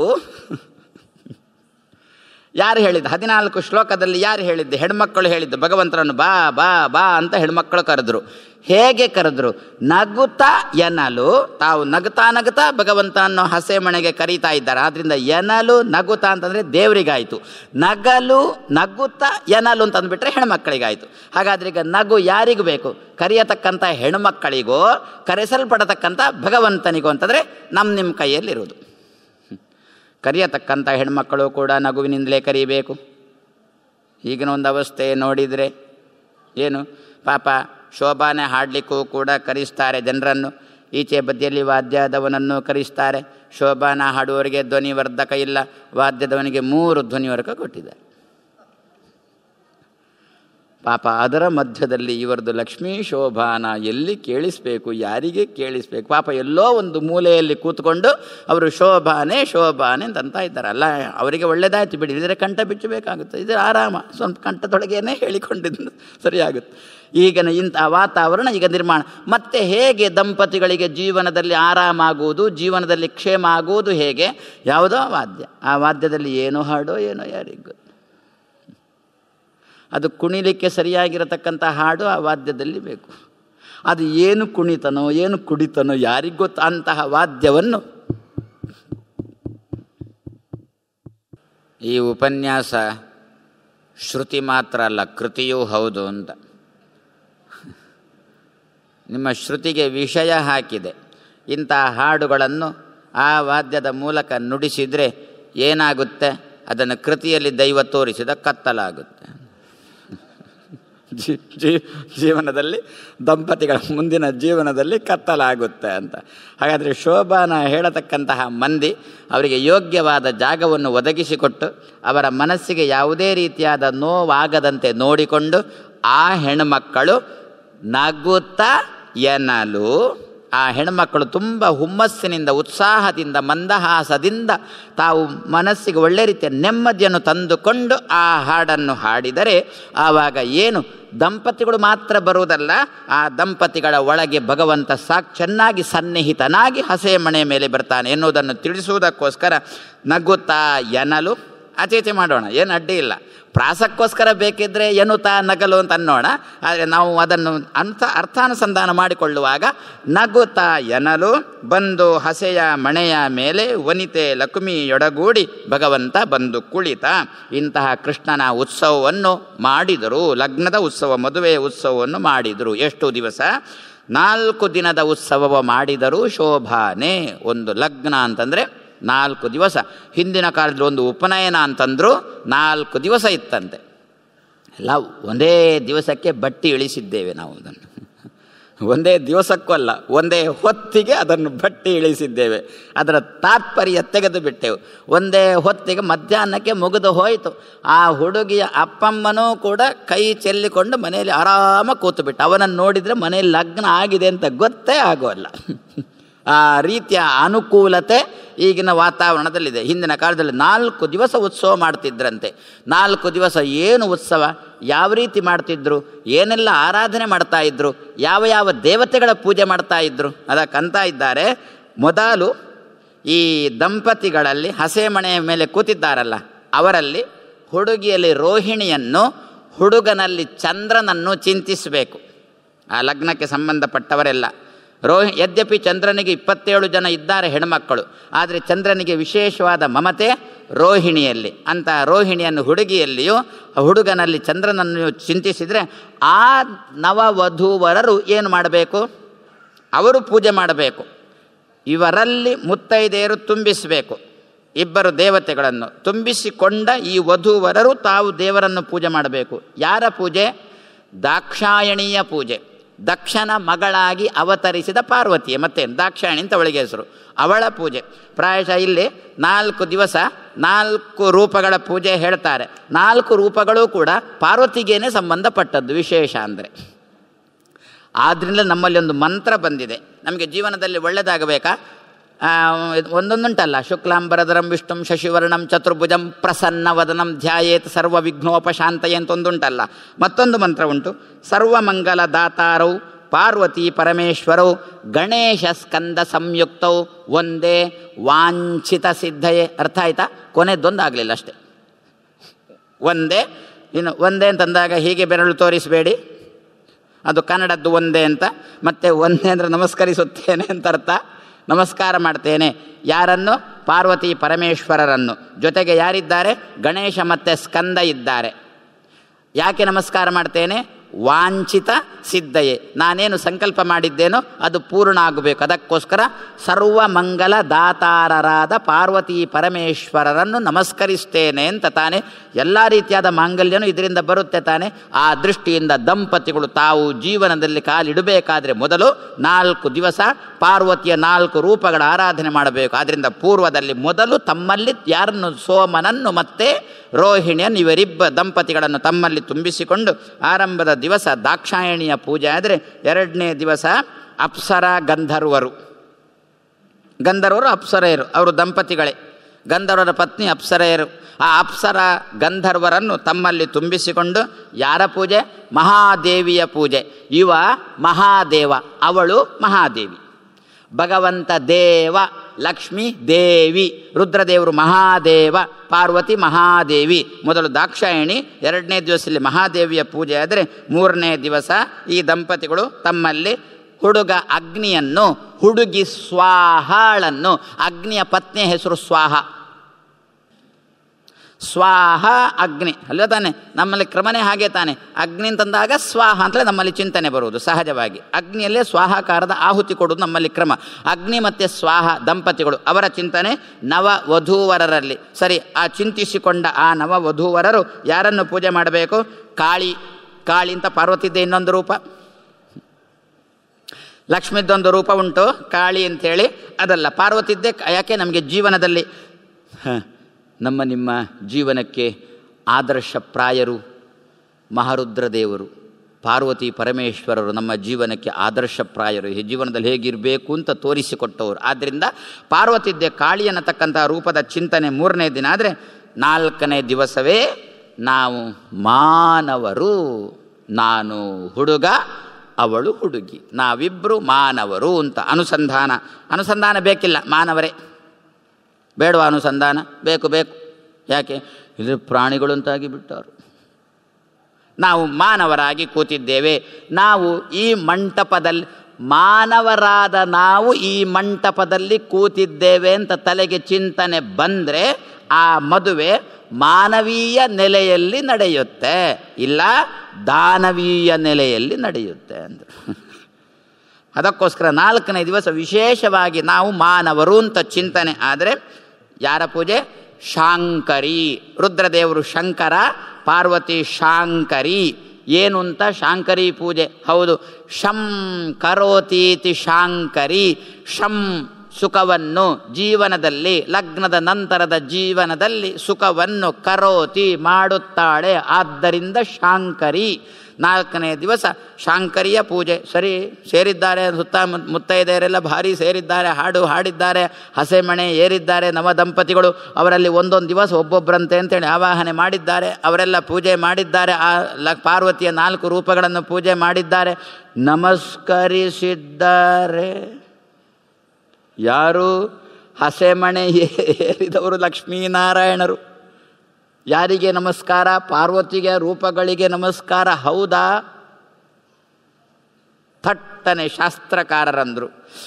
ಯಾರು ಹೇಳಿದ್ದು ಹದಿನಾಲ್ಕು ಶ್ಲೋಕದಲ್ಲಿ ಯಾರು ಹೇಳಿದ್ದು ಹೆಣ್ಮಕ್ಕಳು ಹೇಳಿದ್ದು ಭಗವಂತರನ್ನು ಬಾ ಬಾ ಬಾ ಅಂತ ಹೆಣ್ಮಕ್ಕಳು ಕರೆದ್ರು ಹೇಗೆ ಕರೆದ್ರು ನಗುತ್ತಾ ಎನ್ನಲು ತಾವು ನಗುತ್ತಾ ನಗುತ್ತಾ ಭಗವಂತನನ್ನು ಹಸೆ ಮನೆಗೆ ಕರೀತಾ ಇದ್ದಾರೆ ಆದ್ದರಿಂದ ಎನಲು ನಗುತ್ತಾ ಅಂತಂದರೆ ದೇವರಿಗಾಯಿತು ನಗಲು ನಗುತ್ತಾ ಎನಲು ಅಂತ ಅಂದ್ಬಿಟ್ರೆ ಹೆಣ್ಮಕ್ಕಳಿಗಾಯಿತು ಹಾಗಾದ್ರೆ ಈಗ ನಗು ಯಾರಿಗೂ ಬೇಕು ಕರೆಯತಕ್ಕಂಥ ಹೆಣ್ಮಕ್ಕಳಿಗೋ ಕರೆಸಲ್ಪಡತಕ್ಕಂಥ ಭಗವಂತನಿಗೋ ಅಂತಂದರೆ ನಮ್ಮ ನಿಮ್ಮ ಕೈಯಲ್ಲಿರುವುದು ಕರೆಯತಕ್ಕಂಥ ಹೆಣ್ಮಕ್ಕಳು ಕೂಡ ನಗುವಿನಿಂದಲೇ ಕರೀಬೇಕು ಈಗಿನ ಒಂದು ಅವಸ್ಥೆ ನೋಡಿದರೆ ಏನು ಪಾಪ ಶೋಭಾನೆ ಹಾಡಲಿಕ್ಕೂ ಕೂಡ ಕರೆಸ್ತಾರೆ ಜನರನ್ನು ಈಚೆ ಬದಿಯಲ್ಲಿ ವಾದ್ಯದವನನ್ನು ಕರೆಸ್ತಾರೆ ಶೋಭಾನ ಹಾಡುವವರಿಗೆ ಧ್ವನಿವರ್ಧಕ ಇಲ್ಲ ವಾದ್ಯದವನಿಗೆ ಮೂರು ಧ್ವನಿವರ್ಧಕ ಕೊಟ್ಟಿದ್ದಾರೆ ಪಾಪ ಅದರ ಮಧ್ಯದಲ್ಲಿ ಇವರದು ಲಕ್ಷ್ಮೀ ಶೋಭಾನ ಎಲ್ಲಿ ಕೇಳಿಸ್ಬೇಕು ಯಾರಿಗೆ ಕೇಳಿಸ್ಬೇಕು ಪಾಪ ಎಲ್ಲೋ ಒಂದು ಮೂಲೆಯಲ್ಲಿ ಕೂತ್ಕೊಂಡು ಅವರು ಶೋಭಾನೆ ಶೋಭಾನೆ ಅಂತ ಇದ್ದಾರೆ ಅಲ್ಲ ಅವರಿಗೆ ಒಳ್ಳೆಯದಾಯ್ತು ಬಿಡಿ ಇದ್ರೆ ಕಂಠ ಬಿಚ್ಚಬೇಕಾಗುತ್ತೆ ಇದು ಆರಾಮ ಸ್ವಲ್ಪ ಕಂಠದೊಳಗೇನೆ ಹೇಳಿಕೊಂಡಿದ್ದು ಸರಿಯಾಗುತ್ತೆ ಈಗಿನ ಇಂಥ ವಾತಾವರಣ ಈಗ ನಿರ್ಮಾಣ ಮತ್ತೆ ಹೇಗೆ ದಂಪತಿಗಳಿಗೆ ಜೀವನದಲ್ಲಿ ಆರಾಮಾಗುವುದು ಜೀವನದಲ್ಲಿ ಕ್ಷೇಮ ಆಗುವುದು ಹೇಗೆ ಯಾವುದೋ ವಾದ್ಯ ಆ ವಾದ್ಯದಲ್ಲಿ ಏನೋ ಹಾಡೋ ಏನೋ ಯಾರಿಗೂ ಗೊತ್ತು ಅದು ಕುಣಿಲಿಕ್ಕೆ ಸರಿಯಾಗಿರತಕ್ಕಂಥ ಹಾಡು ಆ ವಾದ್ಯದಲ್ಲಿ ಬೇಕು ಅದು ಏನು ಕುಣಿತನೋ ಏನು ಕುಡಿತನೋ ಯಾರಿಗೆ ಗೊತ್ತು ಅಂತಹ ವಾದ್ಯವನ್ನು ಈ ಉಪನ್ಯಾಸ ಶ್ರುತಿ ಮಾತ್ರ ಅಲ್ಲ ಕೃತಿಯೂ ಹೌದು ಅಂತ ನಿಮ್ಮ ಶ್ರುತಿಗೆ ವಿಷಯ ಹಾಕಿದೆ ಇಂಥ ಹಾಡುಗಳನ್ನು ಆ ವಾದ್ಯದ ಮೂಲಕ ನುಡಿಸಿದರೆ ಏನಾಗುತ್ತೆ ಅದನ್ನು ಕೃತಿಯಲ್ಲಿ ದೈವ ತೋರಿಸಿದ ಕತ್ತಲಾಗುತ್ತೆ ಜೀ ಜೀ ಜೀವನದಲ್ಲಿ ದಂಪತಿಗಳ ಮುಂದಿನ ಜೀವನದಲ್ಲಿ ಕತ್ತಲಾಗುತ್ತೆ ಅಂತ ಹಾಗಾದರೆ ಶೋಭಾನ ಹೇಳತಕ್ಕಂತಹ ಮಂದಿ ಅವರಿಗೆ ಯೋಗ್ಯವಾದ ಜಾಗವನ್ನು ಒದಗಿಸಿಕೊಟ್ಟು ಅವರ ಮನಸ್ಸಿಗೆ ಯಾವುದೇ ರೀತಿಯಾದ ನೋವಾಗದಂತೆ ನೋಡಿಕೊಂಡು ಆ ಹೆಣ್ಣುಮಕ್ಕಳು ನಗುತ್ತಾ ಎನ್ನಲು ಆ ಹೆಣ್ಮಕ್ಕಳು ತುಂಬ ಹುಮ್ಮಸ್ಸಿನಿಂದ ಉತ್ಸಾಹದಿಂದ ಮಂದಹಾಸದಿಂದ ತಾವು ಮನಸ್ಸಿಗೆ ಒಳ್ಳೆ ರೀತಿಯ ನೆಮ್ಮದಿಯನ್ನು ತಂದುಕೊಂಡು ಆ ಹಾಡನ್ನು ಹಾಡಿದರೆ ಆವಾಗ ಏನು ದಂಪತಿಗಳು ಮಾತ್ರ ಬರುವುದಲ್ಲ ಆ ದಂಪತಿಗಳ ಒಳಗೆ ಭಗವಂತ ಸಾಕ್ ಚೆನ್ನಾಗಿ ಸನ್ನಿಹಿತನಾಗಿ ಹಸೆ ಮಣೆ ಮೇಲೆ ಬರ್ತಾನೆ ಎನ್ನುವುದನ್ನು ತಿಳಿಸುವುದಕ್ಕೋಸ್ಕರ ನಗುತ್ತಾ ಎನಲು ಆಚೆ ಈಚೆ ಮಾಡೋಣ ಏನು ಅಡ್ಡಿ ಇಲ್ಲ ಪ್ರಾಸಕ್ಕೋಸ್ಕರ ಬೇಕಿದ್ದರೆ ಎನ್ನುತ್ತ ನಗಲು ಅಂತ ಅನ್ನೋಣ ಆದರೆ ನಾವು ಅದನ್ನು ಅಂಥ ಅರ್ಥಾನುಸಂಧಾನ ಮಾಡಿಕೊಳ್ಳುವಾಗ ನಗುತ್ತ ಎನಲು ಬಂದು ಹಸೆಯ ಮಣೆಯ ಮೇಲೆ ವನಿತೆ ಲಕ್ಷ್ಮಿಯೊಡಗೂಡಿ ಭಗವಂತ ಬಂದು ಕುಳಿತ ಇಂತಹ ಕೃಷ್ಣನ ಉತ್ಸವವನ್ನು ಮಾಡಿದರು ಲಗ್ನದ ಉತ್ಸವ ಮದುವೆಯ ಉತ್ಸವವನ್ನು ಮಾಡಿದರು ಎಷ್ಟು ದಿವಸ ನಾಲ್ಕು ದಿನದ ಉತ್ಸವ ಮಾಡಿದರು ಶೋಭಾನೆ ಒಂದು ಲಗ್ನ ಅಂತಂದರೆ ನಾಲ್ಕು ದಿವಸ ಹಿಂದಿನ ಕಾಲದಲ್ಲಿ ಒಂದು ಉಪನಯನ ಅಂತಂದರೂ ನಾಲ್ಕು ದಿವಸ ಇತ್ತಂತೆ ಎಲ್ಲ ಒಂದೇ ದಿವಸಕ್ಕೆ ಬಟ್ಟಿ ಇಳಿಸಿದ್ದೇವೆ ನಾವು ಅದನ್ನು ಒಂದೇ ದಿವಸಕ್ಕೂ ಅಲ್ಲ ಒಂದೇ ಹೊತ್ತಿಗೆ ಅದನ್ನು ಬಟ್ಟಿ ಇಳಿಸಿದ್ದೇವೆ ಅದರ ತಾತ್ಪರ್ಯ ತೆಗೆದು ಬಿಟ್ಟೆವು ಒಂದೇ ಹೊತ್ತಿಗೆ ಮಧ್ಯಾಹ್ನಕ್ಕೆ ಮುಗಿದು ಹೋಯಿತು ಆ ಹುಡುಗಿಯ ಅಪ್ಪಮ್ಮನೂ ಕೂಡ ಕೈ ಚೆಲ್ಲಿಕೊಂಡು ಮನೆಯಲ್ಲಿ ಆರಾಮ ಕೂತು ಬಿಟ್ಟು ಅವನನ್ನು ನೋಡಿದರೆ ಮನೆಯಲ್ಲಿ ಲಗ್ನ ಆಗಿದೆ ಅಂತ ಗೊತ್ತೇ ಆಗೋಲ್ಲ ಆ ರೀತಿಯ ಅನುಕೂಲತೆ ಈಗಿನ ವಾತಾವರಣದಲ್ಲಿದೆ ಹಿಂದಿನ ಕಾಲದಲ್ಲಿ ನಾಲ್ಕು ದಿವಸ ಉತ್ಸವ ಮಾಡ್ತಿದ್ರಂತೆ ನಾಲ್ಕು ದಿವಸ ಏನು ಉತ್ಸವ ಯಾವ ರೀತಿ ಮಾಡ್ತಿದ್ರು ಏನೆಲ್ಲ ಆರಾಧನೆ ಮಾಡ್ತಾ ಇದ್ರು ಯಾವ ಯಾವ ದೇವತೆಗಳ ಪೂಜೆ ಮಾಡ್ತಾ ಇದ್ರು ಅದಕ್ಕಂತ ಇದ್ದಾರೆ ಮೊದಲು ಈ ದಂಪತಿಗಳಲ್ಲಿ ಹಸೆಮಣೆಯ ಮೇಲೆ ಕೂತಿದ್ದಾರಲ್ಲ ಅವರಲ್ಲಿ ಹುಡುಗಿಯಲ್ಲಿ ರೋಹಿಣಿಯನ್ನು ಹುಡುಗನಲ್ಲಿ ಚಂದ್ರನನ್ನು ಚಿಂತಿಸಬೇಕು ಆ ಲಗ್ನಕ್ಕೆ ಸಂಬಂಧಪಟ್ಟವರೆಲ್ಲ ರೋಹಿ ಯದ್ಯಪಿ ಚಂದ್ರನಿಗೆ ಇಪ್ಪತ್ತೇಳು ಜನ ಇದ್ದಾರೆ ಹೆಣ್ಮಕ್ಕಳು ಆದರೆ ಚಂದ್ರನಿಗೆ ವಿಶೇಷವಾದ ಮಮತೆ ರೋಹಿಣಿಯಲ್ಲಿ ಅಂತ ರೋಹಿಣಿಯನ್ನು ಹುಡುಗಿಯಲ್ಲಿಯೂ ಹುಡುಗನಲ್ಲಿ ಚಂದ್ರನನ್ನು ಚಿಂತಿಸಿದರೆ ಆ ನವವಧೂವರರು ಏನು ಮಾಡಬೇಕು ಅವರು ಪೂಜೆ ಮಾಡಬೇಕು ಇವರಲ್ಲಿ ಮುತ್ತೈದೆಯರು ತುಂಬಿಸಬೇಕು ಇಬ್ಬರು ದೇವತೆಗಳನ್ನು ತುಂಬಿಸಿಕೊಂಡ ಈ ವಧೂವರರು ತಾವು ದೇವರನ್ನು ಪೂಜೆ ಮಾಡಬೇಕು ಯಾರ ಪೂಜೆ ದಾಕ್ಷಾಯಣೀಯ ಪೂಜೆ ದಕ್ಷನ ಮಗಳಾಗಿ ಅವತರಿಸಿದ ಪಾರ್ವತಿಯೇ ಮತ್ತೆ ದಾಕ್ಷಾಯಣಿ ಅಂತ ಅವಳಿಗೆ ಹೆಸರು ಅವಳ ಪೂಜೆ ಪ್ರಾಯಶಃ ಇಲ್ಲಿ ನಾಲ್ಕು ದಿವಸ ನಾಲ್ಕು ರೂಪಗಳ ಪೂಜೆ ಹೇಳ್ತಾರೆ ನಾಲ್ಕು ರೂಪಗಳು ಕೂಡ ಪಾರ್ವತಿಗೇನೆ ಸಂಬಂಧಪಟ್ಟದ್ದು ವಿಶೇಷ ಅಂದರೆ ಆದ್ದರಿಂದ ನಮ್ಮಲ್ಲಿ ಒಂದು ಮಂತ್ರ ಬಂದಿದೆ ನಮಗೆ ಜೀವನದಲ್ಲಿ ಒಳ್ಳೆಯದಾಗಬೇಕಾ ಒಂದೊಂದುಂಟಲ್ಲ ಶುಕ್ಲಾಂಬರಧರಂ ವಿಷ್ಣುಂ ಶಶಿವರ್ಣಂ ಚತುರ್ಭುಜಂ ಪ್ರಸನ್ನವದನಂ ಧ್ಯಾಯೇತ್ ಸರ್ವ ವಿಘ್ನೋಪಶಾಂತಯೇ ಅಂತ ಒಂದುಂಟಲ್ಲ ಮತ್ತೊಂದು ಮಂತ್ರ ಉಂಟು ಸರ್ವಮಂಗಲ ದಾತಾರೌ ಪಾರ್ವತಿ ಪರಮೇಶ್ವರೌ ಗಣೇಶ ಸ್ಕಂದ ಸಂಯುಕ್ತೌ ಒಂದೇ ವಾಂಛಿತ ಸಿದ್ಧಯೇ ಅರ್ಥ ಆಯ್ತಾ ಕೊನೆದ್ದೊಂದು ಆಗಲಿಲ್ಲ ಅಷ್ಟೆ ಒಂದೇ ಇನ್ನು ಒಂದೇ ಅಂತಂದಾಗ ಹೀಗೆ ಬೆರಳು ತೋರಿಸಬೇಡಿ ಅದು ಕನ್ನಡದ್ದು ಒಂದೇ ಅಂತ ಮತ್ತೆ ಒಂದೇ ಅಂದರೆ ನಮಸ್ಕರಿಸುತ್ತೇನೆ ಅಂತ ಅರ್ಥ ನಮಸ್ಕಾರ ಮಾಡ್ತೇನೆ ಯಾರನ್ನು ಪಾರ್ವತಿ ಪರಮೇಶ್ವರರನ್ನು ಜೊತೆಗೆ ಯಾರಿದ್ದಾರೆ ಗಣೇಶ ಮತ್ತು ಸ್ಕಂದ ಇದ್ದಾರೆ ಯಾಕೆ ನಮಸ್ಕಾರ ಮಾಡ್ತೇನೆ ವಾಂಛಿತ ಸಿದ್ಧಯೇ ನಾನೇನು ಸಂಕಲ್ಪ ಮಾಡಿದ್ದೇನೋ ಅದು ಪೂರ್ಣ ಆಗಬೇಕು ಅದಕ್ಕೋಸ್ಕರ ಸರ್ವ ಮಂಗಲ ದಾತಾರರಾದ ಪಾರ್ವತಿ ಪರಮೇಶ್ವರರನ್ನು ನಮಸ್ಕರಿಸ್ತೇನೆ ಅಂತ ತಾನೆ ಎಲ್ಲ ರೀತಿಯಾದ ಮಾಂಗಲ್ಯನೂ ಇದರಿಂದ ಬರುತ್ತೆ ತಾನೆ ಆ ದೃಷ್ಟಿಯಿಂದ ದಂಪತಿಗಳು ತಾವು ಜೀವನದಲ್ಲಿ ಕಾಲಿಡಬೇಕಾದ್ರೆ ಮೊದಲು ನಾಲ್ಕು ದಿವಸ ಪಾರ್ವತಿಯ ನಾಲ್ಕು ರೂಪಗಳ ಆರಾಧನೆ ಮಾಡಬೇಕು ಆದ್ದರಿಂದ ಪೂರ್ವದಲ್ಲಿ ಮೊದಲು ತಮ್ಮಲ್ಲಿ ಯಾರನ್ನು ಸೋಮನನ್ನು ಮತ್ತೆ ರೋಹಿಣಿಯನ್ನು ಇವರಿಬ್ಬ ದಂಪತಿಗಳನ್ನು ತಮ್ಮಲ್ಲಿ ತುಂಬಿಸಿಕೊಂಡು ಆರಂಭದ ದಿವಸ ದಾಕ್ಷಾಯಣಿಯ ಪೂಜೆ ಆದರೆ ಎರಡನೇ ದಿವಸ ಅಪ್ಸರ ಗಂಧರ್ವರು ಗಂಧರ್ವರು ಅಪ್ಸರೆಯರು ಅವರು ದಂಪತಿಗಳೇ ಗಂಧರ್ವರ ಪತ್ನಿ ಅಪ್ಸರೆಯರು ಆ ಅಪ್ಸರ ಗಂಧರ್ವರನ್ನು ತಮ್ಮಲ್ಲಿ ತುಂಬಿಸಿಕೊಂಡು ಯಾರ ಪೂಜೆ ಮಹಾದೇವಿಯ ಪೂಜೆ ಇವ ಮಹಾದೇವ ಅವಳು ಮಹಾದೇವಿ ಭಗವಂತ ದೇವ ಲಕ್ಷ್ಮಿ ದೇವಿ ರುದ್ರದೇವರು ಮಹಾದೇವ ಪಾರ್ವತಿ ಮಹಾದೇವಿ ಮೊದಲು ದಾಕ್ಷಾಯಣಿ ಎರಡನೇ ದಿವಸದಲ್ಲಿ ಮಹಾದೇವಿಯ ಪೂಜೆ ಆದರೆ ಮೂರನೇ ದಿವಸ ಈ ದಂಪತಿಗಳು ತಮ್ಮಲ್ಲಿ ಹುಡುಗ ಅಗ್ನಿಯನ್ನು ಹುಡುಗಿ ಸ್ವಾಹಾಳನ್ನು ಅಗ್ನಿಯ ಪತ್ನಿಯ ಹೆಸರು ಸ್ವಾಹ ಸ್ವಾಹ ಅಗ್ನಿ ಅಲ್ಲೋ ತಾನೆ ನಮ್ಮಲ್ಲಿ ಕ್ರಮನೇ ಹಾಗೆ ತಾನೆ ಅಗ್ನಿ ಅಂತಂದಾಗ ಸ್ವಾಹ ಅಂತಲೇ ನಮ್ಮಲ್ಲಿ ಚಿಂತನೆ ಬರುವುದು ಸಹಜವಾಗಿ ಅಗ್ನಿಯಲ್ಲೇ ಸ್ವಾಹಾಕಾರದ ಆಹುತಿ ಕೊಡುವುದು ನಮ್ಮಲ್ಲಿ ಕ್ರಮ ಅಗ್ನಿ ಮತ್ತು ಸ್ವಾಹ ದಂಪತಿಗಳು ಅವರ ಚಿಂತನೆ ನವ ವಧೂವರರಲ್ಲಿ ಸರಿ ಆ ಚಿಂತಿಸಿಕೊಂಡ ಆ ನವ ವಧೂವರರು ಯಾರನ್ನು ಪೂಜೆ ಮಾಡಬೇಕು ಕಾಳಿ ಕಾಳಿ ಅಂತ ಪಾರ್ವತಿದ್ದೆ ಇನ್ನೊಂದು ರೂಪ ಲಕ್ಷ್ಮಿದ್ದೊಂದು ರೂಪ ಉಂಟು ಕಾಳಿ ಅಂಥೇಳಿ ಅದಲ್ಲ ಪಾರ್ವತಿದ್ದೆ ಯಾಕೆ ನಮಗೆ ಜೀವನದಲ್ಲಿ ಹ, ನಮ್ಮ ನಿಮ್ಮ ಜೀವನಕ್ಕೆ ಆದರ್ಶಪ್ರಾಯರು ಮಹಾರುದ್ರದೇವರು ಪಾರ್ವತಿ ಪರಮೇಶ್ವರರು ನಮ್ಮ ಜೀವನಕ್ಕೆ ಆದರ್ಶಪ್ರಾಯರು ಈ ಜೀವನದಲ್ಲಿ ಹೇಗಿರಬೇಕು ಅಂತ ತೋರಿಸಿಕೊಟ್ಟವರು ಆದ್ದರಿಂದ ಪಾರ್ವತಿದ್ದೆ ಕಾಳಿ ಅನ್ನತಕ್ಕಂಥ ರೂಪದ ಚಿಂತನೆ ಮೂರನೇ ದಿನ ಆದರೆ ನಾಲ್ಕನೇ ದಿವಸವೇ ನಾವು ಮಾನವರು ನಾನು ಹುಡುಗ ಅವಳು ಹುಡುಗಿ ನಾವಿಬ್ಬರು ಮಾನವರು ಅಂತ ಅನುಸಂಧಾನ ಅನುಸಂಧಾನ ಬೇಕಿಲ್ಲ ಮಾನವರೇ ಬೇಡವಾ ಅನುಸಂಧಾನ ಬೇಕು ಬೇಕು ಯಾಕೆ ಇದು ಪ್ರಾಣಿಗಳು ಅಂತಾಗಿ ಬಿಟ್ಟವರು ನಾವು ಮಾನವರಾಗಿ ಕೂತಿದ್ದೇವೆ ನಾವು ಈ ಮಂಟಪದಲ್ಲಿ ಮಾನವರಾದ ನಾವು ಈ ಮಂಟಪದಲ್ಲಿ ಕೂತಿದ್ದೇವೆ ಅಂತ ತಲೆಗೆ ಚಿಂತನೆ ಬಂದರೆ ಆ ಮದುವೆ ಮಾನವೀಯ ನೆಲೆಯಲ್ಲಿ ನಡೆಯುತ್ತೆ ಇಲ್ಲ ದಾನವೀಯ ನೆಲೆಯಲ್ಲಿ ನಡೆಯುತ್ತೆ ಅಂದರು ಅದಕ್ಕೋಸ್ಕರ ನಾಲ್ಕನೇ ದಿವಸ ವಿಶೇಷವಾಗಿ ನಾವು ಮಾನವರು ಅಂತ ಚಿಂತನೆ ಆದರೆ ಯಾರ ಪೂಜೆ ಶಾಂಕರಿ ರುದ್ರದೇವರು ಶಂಕರ ಪಾರ್ವತಿ ಶಾಂಕರಿ ಏನು ಅಂತ ಶಾಂಕರಿ ಪೂಜೆ ಹೌದು ಶಂ ಕರೋತೀತಿ ಶಾಂಕರಿ ಶಂ ಸುಖವನ್ನು ಜೀವನದಲ್ಲಿ ಲಗ್ನದ ನಂತರದ ಜೀವನದಲ್ಲಿ ಸುಖವನ್ನು ಕರೋತಿ ಮಾಡುತ್ತಾಳೆ ಆದ್ದರಿಂದ ಶಾಂಕರಿ ನಾಲ್ಕನೇ ದಿವಸ ಶಾಂಕರಿಯ ಪೂಜೆ ಸರಿ ಸೇರಿದ್ದಾರೆ ಸುತ್ತ ಮುತ್ತೈದೆಯರೆಲ್ಲ ಭಾರಿ ಸೇರಿದ್ದಾರೆ ಹಾಡು ಹಾಡಿದ್ದಾರೆ ಹಸೆಮಣೆ ಏರಿದ್ದಾರೆ ನವ ದಂಪತಿಗಳು ಅವರಲ್ಲಿ ಒಂದೊಂದು ದಿವಸ ಒಬ್ಬೊಬ್ಬರಂತೆ ಅಂತೇಳಿ ಆವಾಹನೆ ಮಾಡಿದ್ದಾರೆ ಅವರೆಲ್ಲ ಪೂಜೆ ಮಾಡಿದ್ದಾರೆ ಆ ಲ ಪಾರ್ವತಿಯ ನಾಲ್ಕು ರೂಪಗಳನ್ನು ಪೂಜೆ ಮಾಡಿದ್ದಾರೆ ನಮಸ್ಕರಿಸಿದ್ದಾರೆ ಯಾರು ಹಸೆಮಣೆ ಏರಿದವರು ಲಕ್ಷ್ಮೀನಾರಾಯಣರು ಯಾರಿಗೆ ನಮಸ್ಕಾರ ಪಾರ್ವತಿಗೆ ರೂಪಗಳಿಗೆ ನಮಸ್ಕಾರ ಹೌದಾ ಥಟ್ಟನೆ ಶಾಸ್ತ್ರಕಾರರಂದರು